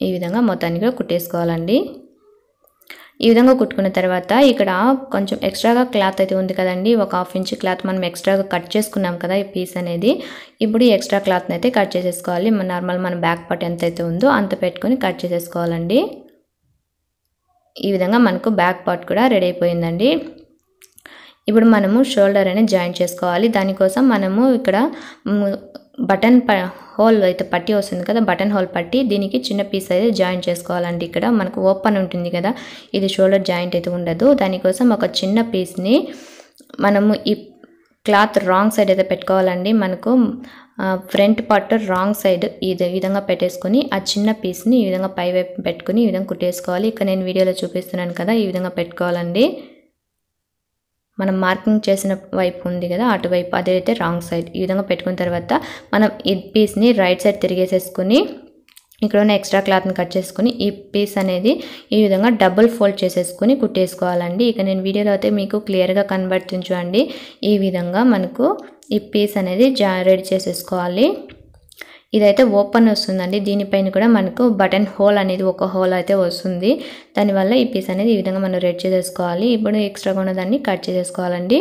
Speaker 1: ఈ విధంగా మొత్తాన్ని కూడా కుట్టేసుకోవాలండి ఈ విధంగా కుట్టుకున్న తర్వాత ఇక్కడ కొంచెం ఎక్స్ట్రాగా క్లాత్ అయితే ఉంది కదండి ఒక హాఫ్ ఇంచ్ క్లాత్ మనం ఎక్స్ట్రాగా కట్ చేసుకున్నాం కదా ఈ పీస్ అనేది ఇప్పుడు ఈ ఎక్స్ట్రా క్లాత్ని అయితే కట్ చేసేసుకోవాలి మన నార్మల్ మన బ్యాక్ పార్ట్ ఎంత అయితే ఉందో అంత పెట్టుకొని కట్ చేసేసుకోవాలండి ఈ విధంగా మనకు బ్యాక్ పార్ట్ కూడా రెడీ అయిపోయిందండి ఇప్పుడు మనము షోల్డర్ అనేది జాయిన్ చేసుకోవాలి దానికోసం మనము ఇక్కడ బటన్ ప హోల్ అయితే పట్టి వస్తుంది కదా బటన్ హోల్ పట్టి దీనికి చిన్న పీస్ అయితే జాయిన్ చేసుకోవాలండి ఇక్కడ మనకు ఓపెన్ ఉంటుంది కదా ఇది షోల్డర్ జాయింట్ అయితే ఉండదు దానికోసం ఒక చిన్న పీస్ని మనము ఈ క్లాత్ రాంగ్ సైడ్ అయితే పెట్టుకోవాలండి మనకు ఫ్రంట్ పార్ట్ రాంగ్ సైడ్ ఈ విధంగా పెట్టేసుకొని ఆ చిన్న పీస్ని ఈ విధంగా పై వైపు పెట్టుకుని ఈ విధంగా కుట్టేసుకోవాలి ఇక్కడ నేను వీడియోలో చూపిస్తున్నాను కదా ఈ విధంగా పెట్టుకోవాలండి మనం మార్కింగ్ చేసిన వైపు ఉంది కదా అటువైపు అదైతే రాంగ్ సైడ్ ఈ విధంగా పెట్టుకున్న తర్వాత మనం ఈ పీస్ని రైట్ సైడ్ తిరిగేసేసుకుని ఇక్కడ ఉన్న ఎక్స్ట్రా క్లాత్ని కట్ చేసుకుని ఈ పీస్ అనేది ఈ విధంగా డబుల్ ఫోల్డ్ చేసేసుకుని కుట్టేసుకోవాలండి ఇక నేను వీడియోలో అయితే మీకు క్లియర్గా కనబడుతుంది చూడండి ఈ విధంగా మనకు ఈ పీస్ అనేది జా రెడీ చేసేసుకోవాలి ఇదైతే ఓపెన్ వస్తుందండి దీనిపైన కూడా మనకు బటన్ హోల్ అనేది ఒక హోల్ అయితే వస్తుంది దానివల్ల ఈ పీస్ అనేది ఈ విధంగా మనం రెడీ చేసేసుకోవాలి ఇప్పుడు ఎక్స్ట్రాగా ఉన్నదాన్ని కట్ చేసేసుకోవాలండి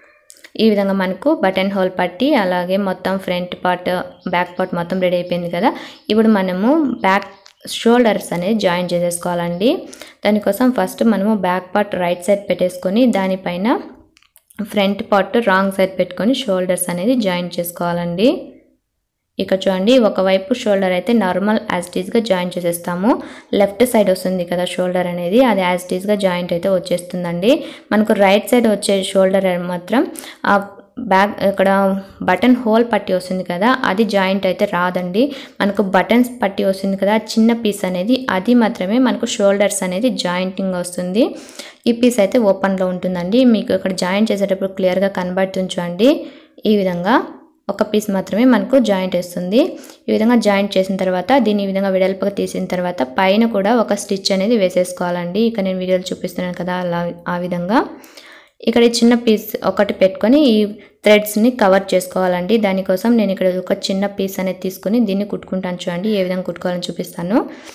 Speaker 1: ఈ విధంగా మనకు బటన్ హోల్ పట్టి అలాగే మొత్తం ఫ్రంట్ పార్ట్ బ్యాక్ పార్ట్ మొత్తం రెడీ అయిపోయింది కదా ఇప్పుడు మనము బ్యాక్ షోల్డర్స్ అనేది జాయిన్ చేసేసుకోవాలండి దానికోసం ఫస్ట్ మనము బ్యాక్ పార్ట్ రైట్ సైడ్ పెట్టేసుకొని దానిపైన ఫ్రంట్ పార్ట్ రాంగ్ సైడ్ పెట్టుకొని షోల్డర్స్ అనేది జాయిన్ చేసుకోవాలండి ఇక్కడ చూడండి ఒకవైపు షోల్డర్ అయితే నార్మల్ యాజ్ టీజ్గా జాయిన్ చేసేస్తాము లెఫ్ట్ సైడ్ వస్తుంది కదా షోల్డర్ అనేది అది యాజ్ టీజ్గా జాయింట్ అయితే వచ్చేస్తుందండి మనకు రైట్ సైడ్ వచ్చే షోల్డర్ మాత్రం ఆ బ్యాక్ ఇక్కడ బటన్ హోల్ పట్టి వస్తుంది కదా అది జాయింట్ అయితే రాదండి మనకు బటన్స్ పట్టి వస్తుంది కదా చిన్న పీస్ అనేది అది మాత్రమే మనకు షోల్డర్స్ అనేది జాయింటింగ్ వస్తుంది ఈ పీస్ అయితే ఓపెన్లో ఉంటుందండి మీకు ఇక్కడ జాయింట్ చేసేటప్పుడు క్లియర్గా కనబడుతుంది చూడండి ఈ విధంగా ఒక పీస్ మాత్రమే మనకు జాయింట్ వేస్తుంది ఈ విధంగా జాయింట్ చేసిన తర్వాత దీన్ని ఈ విధంగా వెడల్పుగా తీసిన తర్వాత పైన కూడా ఒక స్టిచ్ అనేది వేసేసుకోవాలండి ఇక నేను వీడియోలు చూపిస్తున్నాను కదా అలా ఆ విధంగా ఇక్కడ ఈ చిన్న పీస్ ఒకటి పెట్టుకొని ఈ థ్రెడ్స్ని కవర్ చేసుకోవాలండి దానికోసం నేను ఇక్కడ ఒక చిన్న పీస్ అనేది తీసుకొని దీన్ని కుట్టుకుంటాను చూడండి ఏ విధంగా కుట్టుకోవాలని చూపిస్తాను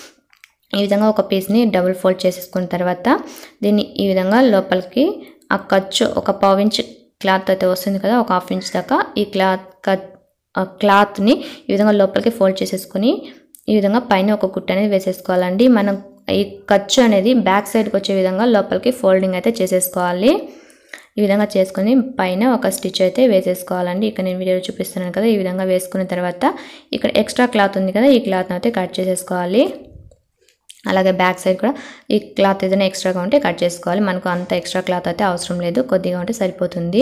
Speaker 1: ఈ విధంగా ఒక పీస్ని డబుల్ ఫోల్డ్ చేసేసుకున్న తర్వాత దీన్ని ఈ విధంగా లోపలికి ఆ ఖర్చు ఒక పావు ఇంచ్ క్లాత్ అయితే వస్తుంది కదా ఒక హాఫ్ ఇంచ్ దాకా ఈ క్లాత్ క్లాత్ని ఈ విధంగా లోపలికి ఫోల్డ్ చేసేసుకుని ఈ విధంగా పైన ఒక కుట్ట అనేది వేసేసుకోవాలండి మనం ఈ ఖర్చు అనేది బ్యాక్ సైడ్కి వచ్చే విధంగా లోపలికి ఫోల్డింగ్ అయితే చేసేసుకోవాలి ఈ విధంగా చేసుకొని పైన ఒక స్టిచ్ అయితే వేసేసుకోవాలండి ఇక్కడ నేను వీడియో చూపిస్తున్నాను కదా ఈ విధంగా వేసుకున్న తర్వాత ఇక్కడ ఎక్స్ట్రా క్లాత్ ఉంది కదా ఈ క్లాత్ అయితే కట్ చేసేసుకోవాలి అలాగే బ్యాక్ సైడ్ కూడా ఈ క్లాత్ ఏదైనా ఎక్స్ట్రాగా ఉంటే కట్ చేసుకోవాలి మనకు అంత ఎక్స్ట్రా క్లాత్ అయితే అవసరం లేదు కొద్దిగా ఉంటే సరిపోతుంది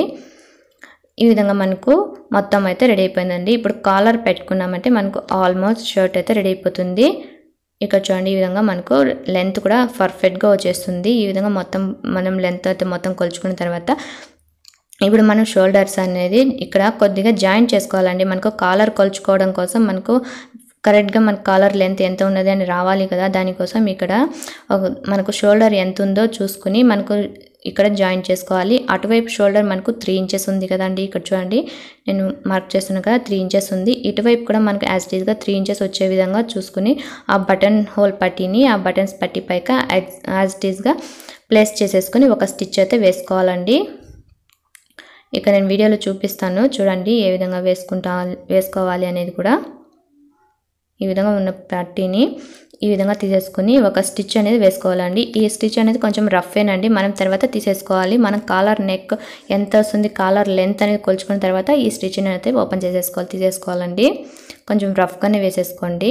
Speaker 1: ఈ విధంగా మనకు మొత్తం అయితే రెడీ అయిపోయిందండి ఇప్పుడు కాలర్ పెట్టుకున్నామంటే మనకు ఆల్మోస్ట్ షర్ట్ అయితే రెడీ అయిపోతుంది ఇక్కడ చూడండి ఈ విధంగా మనకు లెంత్ కూడా పర్ఫెక్ట్గా వచ్చేస్తుంది ఈ విధంగా మొత్తం మనం లెంత్ అయితే మొత్తం కొలుచుకున్న తర్వాత ఇప్పుడు మనం షోల్డర్స్ అనేది ఇక్కడ కొద్దిగా జాయింట్ చేసుకోవాలండి మనకు కాలర్ కొలుచుకోవడం కోసం మనకు కరెక్ట్గా మన కాలర్ లెంత్ ఎంత ఉన్నది అని రావాలి కదా దానికోసం ఇక్కడ మనకు షోల్డర్ ఎంత ఉందో చూసుకుని మనకు ఇక్కడ జాయిన్ చేసుకోవాలి అటువైపు షోల్డర్ మనకు త్రీ ఇంచెస్ ఉంది కదండి ఇక్కడ చూడండి నేను మార్క్ చేస్తున్నాను కదా త్రీ ఇంచెస్ ఉంది ఇటువైపు కూడా మనకు యాజ్ టీజ్గా త్రీ ఇంచెస్ వచ్చే విధంగా చూసుకుని ఆ బటన్ హోల్ పట్టీని ఆ బటన్స్ పట్టీ పైక యాజ్ టీజ్గా ప్లేస్ చేసేసుకుని ఒక స్టిచ్ అయితే వేసుకోవాలండి ఇక నేను వీడియోలో చూపిస్తాను చూడండి ఏ విధంగా వేసుకుంటా వేసుకోవాలి అనేది కూడా ఈ విధంగా ఉన్న పట్టీని ఈ విధంగా తీసేసుకుని ఒక స్టిచ్ అనేది వేసుకోవాలండి ఈ స్టిచ్ అనేది కొంచెం రఫేనండి మనం తర్వాత తీసేసుకోవాలి మనం కాలర్ నెక్ ఎంత వస్తుంది కాలర్ లెంత్ అనేది కొలుచుకున్న తర్వాత ఈ స్టిచ్ని అయితే ఓపెన్ చేసేసుకోవాలి తీసేసుకోవాలండి కొంచెం రఫ్గానే వేసేసుకోండి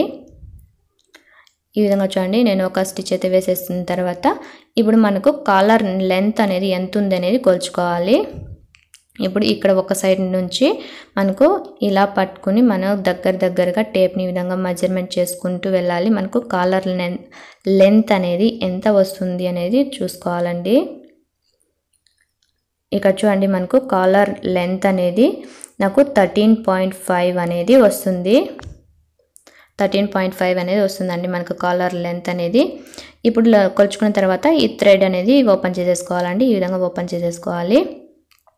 Speaker 1: ఈ విధంగా చూడండి నేను ఒక స్టిచ్ అయితే వేసేసిన తర్వాత ఇప్పుడు మనకు కాలర్ లెంత్ అనేది ఎంత ఉంది అనేది కొలుచుకోవాలి ఇప్పుడు ఇక్కడ ఒక సైడ్ నుంచి మనకు ఇలా పట్టుకుని మనం దగ్గర దగ్గరగా టేప్ని ఈ విధంగా మెజర్మెంట్ చేసుకుంటూ వెళ్ళాలి మనకు కాలర్ లెంత్ అనేది ఎంత వస్తుంది అనేది చూసుకోవాలండి ఇక్కడ చూడండి మనకు కాలర్ లెంత్ అనేది నాకు థర్టీన్ పాయింట్ ఫైవ్ అనేది వస్తుంది థర్టీన్ పాయింట్ ఫైవ్ అనేది వస్తుందండి మనకు కాలర్ లెంత్ అనేది ఇప్పుడు కొలుచుకున్న తర్వాత ఈ థ్రెడ్ అనేది ఓపెన్ చేసేసుకోవాలండి ఈ విధంగా ఓపెన్ చేసేసుకోవాలి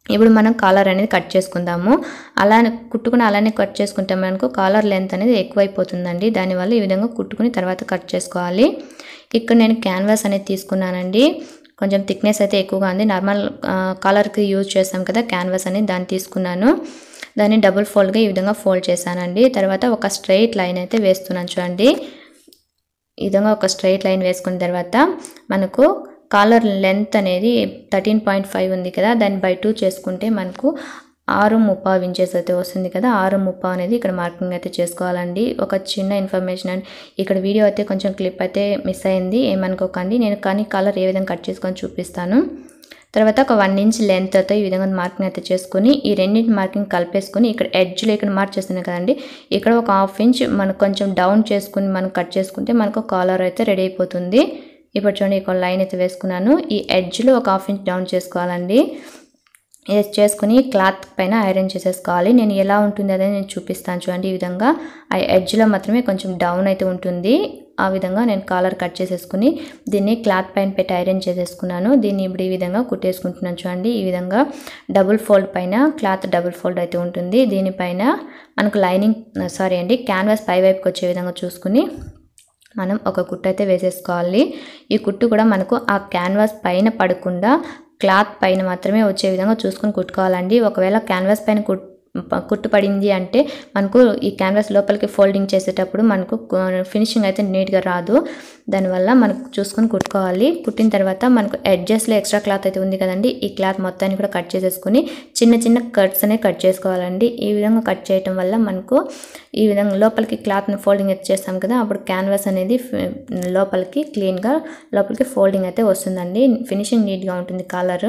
Speaker 1: ఇప్పుడు మనం కాలర్ అనేది కట్ చేసుకుందాము అలా కుట్టుకుని అలానే కట్ చేసుకుంటే మనకు కాలర్ లెంత్ అనేది ఎక్కువైపోతుందండి దానివల్ల ఈ విధంగా కుట్టుకుని తర్వాత కట్ చేసుకోవాలి ఇక్కడ నేను క్యాన్వాస్ అనేది తీసుకున్నానండి కొంచెం థిక్నెస్ అయితే ఎక్కువగా ఉంది నార్మల్ కాలర్కి యూజ్ చేస్తాం కదా క్యాన్వాస్ అనేది దాన్ని తీసుకున్నాను దాన్ని డబుల్ ఫోల్డ్గా ఈ విధంగా ఫోల్డ్ చేశానండి తర్వాత ఒక స్ట్రైట్ లైన్ అయితే వేస్తున్నాను చూడండి ఈ విధంగా ఒక స్ట్రైట్ లైన్ వేసుకున్న తర్వాత మనకు కాలర్ లెంత్ అనేది థర్టీన్ పాయింట్ ఫైవ్ ఉంది కదా దాన్ని బై టూ చేసుకుంటే మనకు ఆరు ముప్పావు ఇంచెస్ అయితే వస్తుంది కదా ఆరు ముప్పావు అనేది ఇక్కడ మార్కింగ్ అయితే చేసుకోవాలండి ఒక చిన్న ఇన్ఫర్మేషన్ అండి ఇక్కడ వీడియో అయితే కొంచెం క్లిప్ అయితే మిస్ అయింది ఏమనుకోకండి నేను కానీ కలర్ ఏ విధంగా కట్ చేసుకొని చూపిస్తాను తర్వాత ఒక వన్ ఇంచ్ లెంత్ అయితే ఈ విధంగా మార్కింగ్ అయితే చేసుకుని ఈ రెండింటి మార్కింగ్ కలిపేసుకుని ఇక్కడ ఎడ్జ్లో ఇక్కడ మార్క్ చేస్తున్నాయి కదండి ఇక్కడ ఒక హాఫ్ ఇంచ్ మనకు కొంచెం డౌన్ చేసుకుని మనం కట్ చేసుకుంటే మనకు కాలర్ అయితే రెడీ అయిపోతుంది ఇప్పుడు చూడండి ఇక్కడ లైన్ అయితే వేసుకున్నాను ఈ ఎడ్జ్లో ఒక హాఫ్ ఇంచ్ డౌన్ చేసుకోవాలండి ఇది చేసుకుని క్లాత్ పైన ఐరన్ చేసేసుకోవాలి నేను ఎలా ఉంటుంది అదే నేను చూపిస్తాను చూడండి ఈ విధంగా ఆ ఎడ్జ్లో మాత్రమే కొంచెం డౌన్ అయితే ఉంటుంది ఆ విధంగా నేను కాలర్ కట్ చేసేసుకుని దీన్ని క్లాత్ పైన పెట్టి ఐరన్ చేసేసుకున్నాను దీన్ని ఇప్పుడు ఈ విధంగా కుట్టేసుకుంటున్నాను చూడండి ఈ విధంగా డబుల్ ఫోల్డ్ పైన క్లాత్ డబుల్ ఫోల్డ్ అయితే ఉంటుంది దీనిపైన మనకు లైనింగ్ సారీ అండి క్యాన్వాస్ పై వైపుకి వచ్చే విధంగా చూసుకుని మనం ఒక కుట్టు అయితే వేసేసుకోవాలి ఈ కుట్టు కూడా మనకు ఆ క్యాన్వాస్ పైన పడకుండా క్లాత్ పైన మాత్రమే వచ్చే విధంగా చూసుకొని కుట్టుకోవాలండి ఒకవేళ క్యాన్వాస్ పైన కుట్ కుట్టు పడింది అంటే మనకు ఈ క్యాన్వాస్ లోపలికి ఫోల్డింగ్ చేసేటప్పుడు మనకు ఫినిషింగ్ అయితే నీట్గా రాదు దానివల్ల మనకు చూసుకొని కుట్టుకోవాలి కుట్టిన తర్వాత మనకు ఎడ్జస్ట్లో ఎక్స్ట్రా క్లాత్ అయితే ఉంది కదండి ఈ క్లాత్ మొత్తాన్ని కూడా కట్ చేసేసుకుని చిన్న చిన్న కట్స్ అనేవి కట్ చేసుకోవాలండి ఈ విధంగా కట్ చేయటం వల్ల మనకు ఈ విధంగా లోపలికి క్లాత్ని ఫోల్డింగ్ అయితే చేస్తాం కదా అప్పుడు క్యాన్వాస్ అనేది లోపలికి క్లీన్గా లోపలికి ఫోల్డింగ్ అయితే వస్తుందండి ఫినిషింగ్ నీట్గా ఉంటుంది కాలర్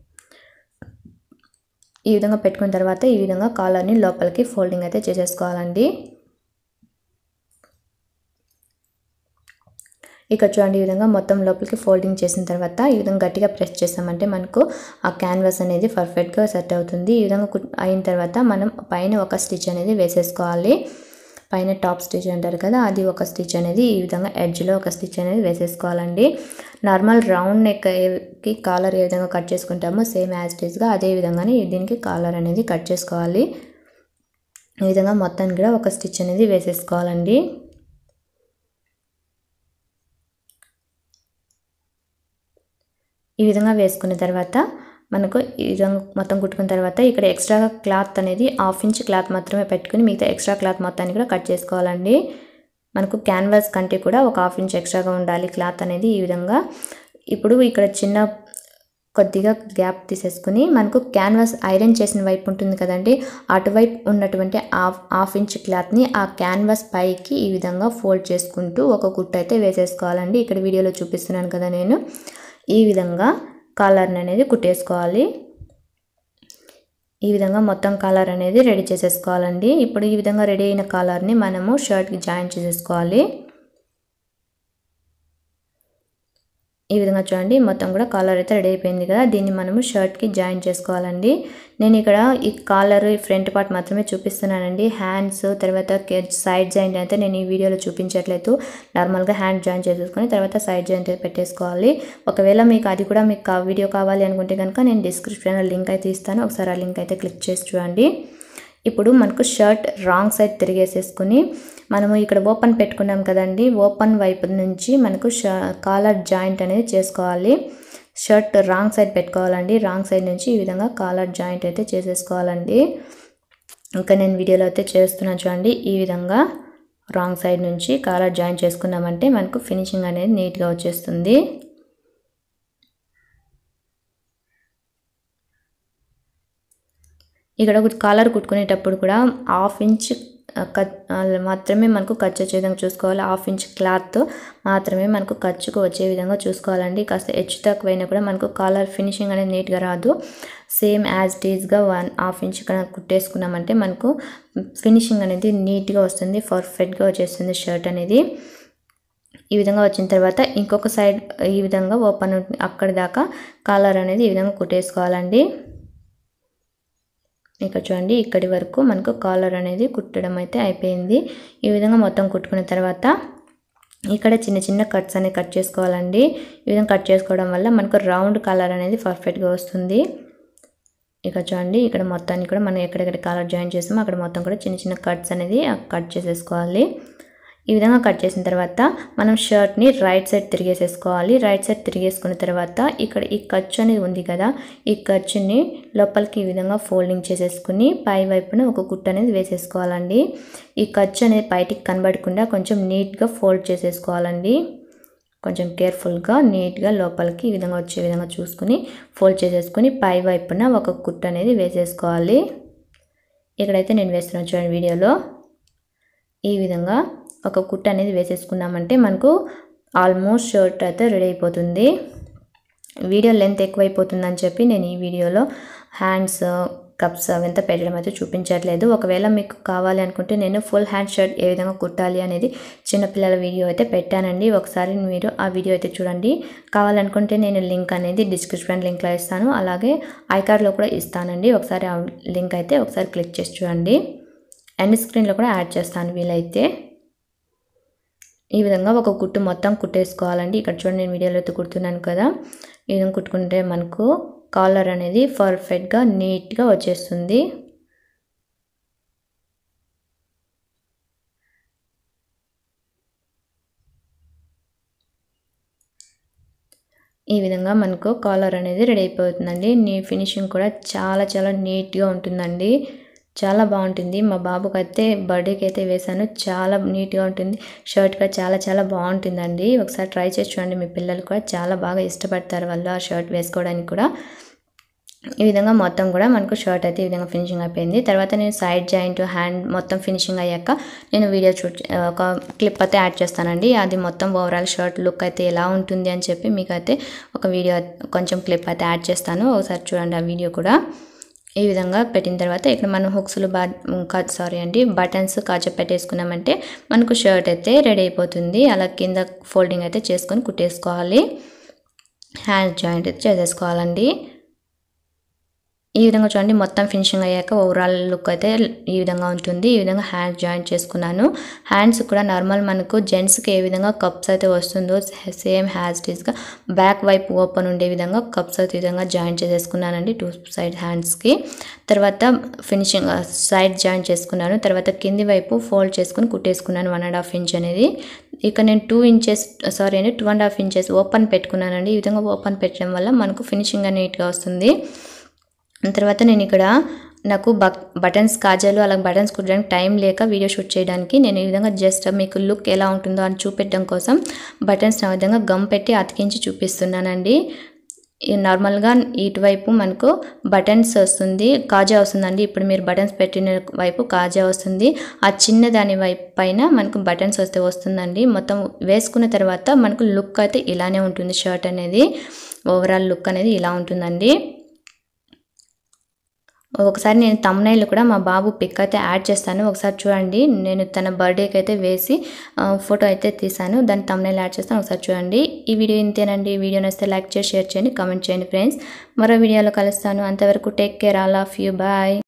Speaker 1: ఈ విధంగా పెట్టుకున్న తర్వాత ఈ విధంగా కాలర్ని లోపలికి ఫోల్డింగ్ అయితే చేసేసుకోవాలండి ఇక్కడ చూడండి ఈ విధంగా మొత్తం లోపలికి ఫోల్డింగ్ చేసిన తర్వాత ఈ విధంగా గట్టిగా ప్రెస్ చేసామంటే మనకు ఆ క్యాన్వాస్ అనేది పర్ఫెక్ట్గా సెట్ అవుతుంది ఈ విధంగా అయిన తర్వాత మనం పైన ఒక స్టిచ్ అనేది వేసేసుకోవాలి పైన టాప్ స్టిచ్ అంటారు కదా అది ఒక స్టిచ్ అనేది ఈ విధంగా ఎడ్జ్లో ఒక స్టిచ్ అనేది వేసేసుకోవాలండి నార్మల్ రౌండ్ నెక్కి కాలర్ ఏ విధంగా కట్ చేసుకుంటామో సేమ్ యాజ్ టీస్గా అదే విధంగానే దీనికి కాలర్ అనేది కట్ చేసుకోవాలి ఈ విధంగా మొత్తానికి కూడా ఒక స్టిచ్ అనేది వేసేసుకోవాలండి ఈ విధంగా వేసుకున్న తర్వాత మనకు ఈ విధంగా మొత్తం కుట్టుకున్న తర్వాత ఇక్కడ ఎక్స్ట్రా క్లాత్ అనేది హాఫ్ ఇంచ్ క్లాత్ మాత్రమే పెట్టుకుని మిగతా ఎక్స్ట్రా క్లాత్ మొత్తాన్ని కూడా కట్ చేసుకోవాలండి మనకు క్యాన్వాస్ కంటే కూడా ఒక హాఫ్ ఇంచ్ ఎక్స్ట్రాగా ఉండాలి క్లాత్ అనేది ఈ విధంగా ఇప్పుడు ఇక్కడ చిన్న కొద్దిగా గ్యాప్ తీసేసుకుని మనకు క్యాన్వాస్ ఐరన్ చేసిన వైపు ఉంటుంది కదండి అటువైపు ఉన్నటువంటి హాఫ్ హాఫ్ ఇంచ్ క్లాత్ని ఆ క్యాన్వాస్ పైకి ఈ విధంగా ఫోల్డ్ చేసుకుంటూ ఒక కుట్టు అయితే వేసేసుకోవాలండి ఇక్కడ వీడియోలో చూపిస్తున్నాను కదా నేను ఈ విధంగా కాలర్ని అనేది కుట్టేసుకోవాలి ఈ విధంగా మొత్తం కాలర్ అనేది రెడీ చేసేసుకోవాలండి ఇప్పుడు ఈ విధంగా రెడీ అయిన కాలర్ని మనము షర్ట్కి జాయిన్ చేసేసుకోవాలి ఈ విధంగా చూడండి మొత్తం కూడా కాలర్ అయితే రెడీ అయిపోయింది కదా దీన్ని మనము షర్ట్కి జాయిన్ చేసుకోవాలండి నేను ఇక్కడ ఈ కాలర్ ఈ ఫ్రంట్ పార్ట్ మాత్రమే చూపిస్తున్నానండి హ్యాండ్స్ తర్వాత సైడ్ జాయింట్ అయితే నేను ఈ వీడియోలో చూపించట్లేదు నార్మల్గా హ్యాండ్ జాయిన్ చేసేసుకొని తర్వాత సైడ్ జాయింట్ అయితే పెట్టేసుకోవాలి ఒకవేళ మీకు అది కూడా మీకు ఆ వీడియో కావాలి అనుకుంటే కనుక నేను డిస్క్రిప్షన్లో లింక్ అయితే ఇస్తాను ఒకసారి ఆ లింక్ అయితే క్లిక్ చేసి చూడండి ఇప్పుడు మనకు షర్ట్ రాంగ్ సైడ్ తిరిగేసేసుకుని మనము ఇక్కడ ఓపెన్ పెట్టుకున్నాం కదండి ఓపెన్ వైపు నుంచి మనకు కాలర్ జాయింట్ అనేది చేసుకోవాలి షర్ట్ రాంగ్ సైడ్ పెట్టుకోవాలండి రాంగ్ సైడ్ నుంచి ఈ విధంగా కాలర్ జాయింట్ అయితే చేసేసుకోవాలండి ఇంకా నేను వీడియోలో అయితే చేస్తున్నాను చూడండి ఈ విధంగా రాంగ్ సైడ్ నుంచి కాలర్ జాయింట్ చేసుకున్నామంటే మనకు ఫినిషింగ్ అనేది నీట్గా వచ్చేస్తుంది ఇక్కడ ఒక కాలర్ కుట్టుకునేటప్పుడు కూడా హాఫ్ ఇంచ్ కట్ మాత్రమే మనకు ఖర్చు వచ్చే విధంగా చూసుకోవాలి హాఫ్ ఇంచ్ క్లాత్ మాత్రమే మనకు ఖర్చుకు వచ్చే విధంగా చూసుకోవాలండి కాస్త హెచ్చు తక్కువైనా కూడా మనకు కాలర్ ఫినిషింగ్ అనేది నీట్గా రాదు సేమ్ యాజ్ టీజ్గా వన్ హాఫ్ ఇంచ్ కనుక కుట్టేసుకున్నామంటే మనకు ఫినిషింగ్ అనేది నీట్గా వస్తుంది పర్ఫెక్ట్గా వచ్చేస్తుంది షర్ట్ అనేది ఈ విధంగా వచ్చిన తర్వాత ఇంకొక సైడ్ ఈ విధంగా ఓపెన్ అక్కడి దాకా కాలర్ అనేది ఈ విధంగా కుట్టేసుకోవాలండి ఇక్కడ చూడండి ఇక్కడి వరకు మనకు కాలర్ అనేది కుట్టడం అయితే అయిపోయింది ఈ విధంగా మొత్తం కుట్టుకున్న తర్వాత ఇక్కడ చిన్న చిన్న కట్స్ అనేవి కట్ చేసుకోవాలండి ఈ విధంగా కట్ చేసుకోవడం వల్ల మనకు రౌండ్ కలర్ అనేది పర్ఫెక్ట్గా వస్తుంది ఇక్కడ చూడండి ఇక్కడ మొత్తాన్ని కూడా మనం ఎక్కడెక్కడ కాలర్ జాయిన్ చేసామో అక్కడ మొత్తం కూడా చిన్న చిన్న కట్స్ అనేది కట్ చేసేసుకోవాలి ఈ విధంగా కట్ చేసిన తర్వాత మనం షర్ట్ని రైట్ సైడ్ తిరిగేసేసుకోవాలి రైట్ సైడ్ తిరిగేసుకున్న తర్వాత ఇక్కడ ఈ ఖర్చు అనేది ఉంది కదా ఈ ఖర్చుని లోపలికి ఈ విధంగా ఫోల్డింగ్ చేసేసుకుని పై వైపున ఒక కుట్టు అనేది వేసేసుకోవాలండి ఈ ఖర్చు అనేది బయటికి కనబడకుండా కొంచెం నీట్గా ఫోల్డ్ చేసేసుకోవాలండి కొంచెం కేర్ఫుల్గా నీట్గా లోపలికి ఈ విధంగా వచ్చే విధంగా చూసుకుని ఫోల్డ్ చేసేసుకుని పై వైపున ఒక కుట్టు అనేది వేసేసుకోవాలి ఇక్కడైతే నేను వేస్తున్నాను చూడండి వీడియోలో ఈ విధంగా ఒక కుట్టు అనేది వేసేసుకున్నామంటే మనకు ఆల్మోస్ట్ షర్ట్ అయితే రెడీ అయిపోతుంది వీడియో లెంత్ ఎక్కువైపోతుందని చెప్పి నేను ఈ వీడియోలో హ్యాండ్స్ కప్స్ అవంతా పెట్టడం అయితే చూపించట్లేదు ఒకవేళ మీకు కావాలి అనుకుంటే నేను ఫుల్ హ్యాండ్ షర్ట్ ఏ విధంగా కుట్టాలి అనేది చిన్నపిల్లల వీడియో అయితే పెట్టానండి ఒకసారి మీరు ఆ వీడియో అయితే చూడండి కావాలనుకుంటే నేను లింక్ అనేది డిస్క్రిప్షన్ లింక్లో ఇస్తాను అలాగే ఐకార్డ్లో కూడా ఇస్తానండి ఒకసారి ఆ లింక్ అయితే ఒకసారి క్లిక్ చేసి చూడండి ఎండ్ స్క్రీన్లో కూడా యాడ్ చేస్తాను వీలైతే ఈ విధంగా ఒక కుట్టు మొత్తం కుట్టేసుకోవాలండి ఇక్కడ చూడండి నేను వీడియోలో అయితే కుడుతున్నాను కదా ఈ విధంగా కుట్టుకుంటే మనకు కాలర్ అనేది పర్ఫెక్ట్గా నీట్గా వచ్చేస్తుంది ఈ విధంగా మనకు కాలర్ అనేది రెడీ అయిపోతుందండి నీ ఫినిషింగ్ కూడా చాలా చాలా నీట్గా ఉంటుందండి చాలా బాగుంటుంది మా బాబుకి అయితే బర్త్డేకి అయితే వేశాను చాలా నీట్గా ఉంటుంది షర్ట్ కూడా చాలా చాలా బాగుంటుందండి ఒకసారి ట్రై చేసి చూడండి మీ పిల్లలు కూడా చాలా బాగా ఇష్టపడతారు వాళ్ళు ఆ షర్ట్ వేసుకోవడానికి కూడా ఈ విధంగా మొత్తం కూడా మనకు షర్ట్ అయితే ఈ విధంగా ఫినిషింగ్ అయిపోయింది తర్వాత నేను సైడ్ జాయింట్ హ్యాండ్ మొత్తం ఫినిషింగ్ అయ్యాక నేను వీడియో చూ ఒక క్లిప్ అయితే యాడ్ చేస్తానండి అది మొత్తం ఓవరాల్ షర్ట్ లుక్ అయితే ఎలా ఉంటుంది అని చెప్పి మీకు అయితే ఒక వీడియో కొంచెం క్లిప్ అయితే యాడ్ చేస్తాను ఒకసారి చూడండి ఆ వీడియో కూడా ఈ విధంగా పెట్టిన తర్వాత ఇక్కడ మనం హుక్స్లు బా సారీ అండి బటన్స్ కాచ పెట్టేసుకున్నామంటే మనకు షర్ట్ అయితే రెడీ అయిపోతుంది అలా కింద ఫోల్డింగ్ అయితే చేసుకొని కుట్టేసుకోవాలి హ్యాండ్ జాయింట్ అయితే చేసేసుకోవాలండి ఈ విధంగా చూడండి మొత్తం ఫినిషింగ్ అయ్యాక ఓవరాల్ లుక్ అయితే ఈ విధంగా ఉంటుంది ఈ విధంగా హ్యాండ్ జాయింట్ చేసుకున్నాను హ్యాండ్స్ కూడా నార్మల్ మనకు జెంట్స్కి ఏ విధంగా కప్స్ అయితే వస్తుందో సేమ్ హ్యాస్ టీస్గా బ్యాక్ వైపు ఓపెన్ ఉండే విధంగా కప్స్ అయితే ఈ విధంగా జాయింట్ చేసేసుకున్నానండి టూ సైడ్ హ్యాండ్స్కి తర్వాత ఫినిషింగ్ సైడ్ జాయింట్ చేసుకున్నాను తర్వాత కింది వైపు ఫోల్డ్ చేసుకుని కుట్టేసుకున్నాను వన్ అండ్ హాఫ్ ఇంచ్ అనేది ఇక నేను టూ ఇంచెస్ సారీ అండి two and half inches open పెట్టుకున్నానండి ఈ విధంగా ఓపెన్ పెట్టడం వల్ల మనకు ఫినిషింగ్ నీట్గా వస్తుంది తర్వాత నేను ఇక్కడ నాకు బ బటన్స్ కాజాలు అలా బటన్స్ కుట్టడానికి టైం లేక వీడియో షూట్ చేయడానికి నేను ఈ విధంగా జస్ట్ మీకు లుక్ ఎలా ఉంటుందో అని చూపెట్టడం కోసం బటన్స్ ఆ విధంగా గమ్ పెట్టి అతికించి చూపిస్తున్నానండి నార్మల్గా ఇటువైపు మనకు బటన్స్ వస్తుంది కాజా వస్తుందండి ఇప్పుడు మీరు బటన్స్ పెట్టిన వైపు కాజా వస్తుంది ఆ చిన్న దాని వైపు పైన మనకు బటన్స్ వస్తే వస్తుందండి మొత్తం వేసుకున్న తర్వాత మనకు లుక్ అయితే ఇలానే ఉంటుంది షర్ట్ అనేది ఓవరాల్ లుక్ అనేది ఇలా ఉంటుందండి ఒకసారి నేను తమ్నైల్ కూడా మా బాబు పిక్ అయితే యాడ్ చేస్తాను ఒకసారి చూడండి నేను తన బర్త్డేకి అయితే వేసి ఫోటో అయితే తీసాను దాని తమ్నైల్ యాడ్ చేస్తాను ఒకసారి చూడండి ఈ వీడియో ఇంతేనండి ఈ వీడియో నచ్చితే లైక్ చేసి షేర్ చేయండి కామెంట్ చేయండి ఫ్రెండ్స్ మరో వీడియోలో కలుస్తాను అంతవరకు take care all of you bye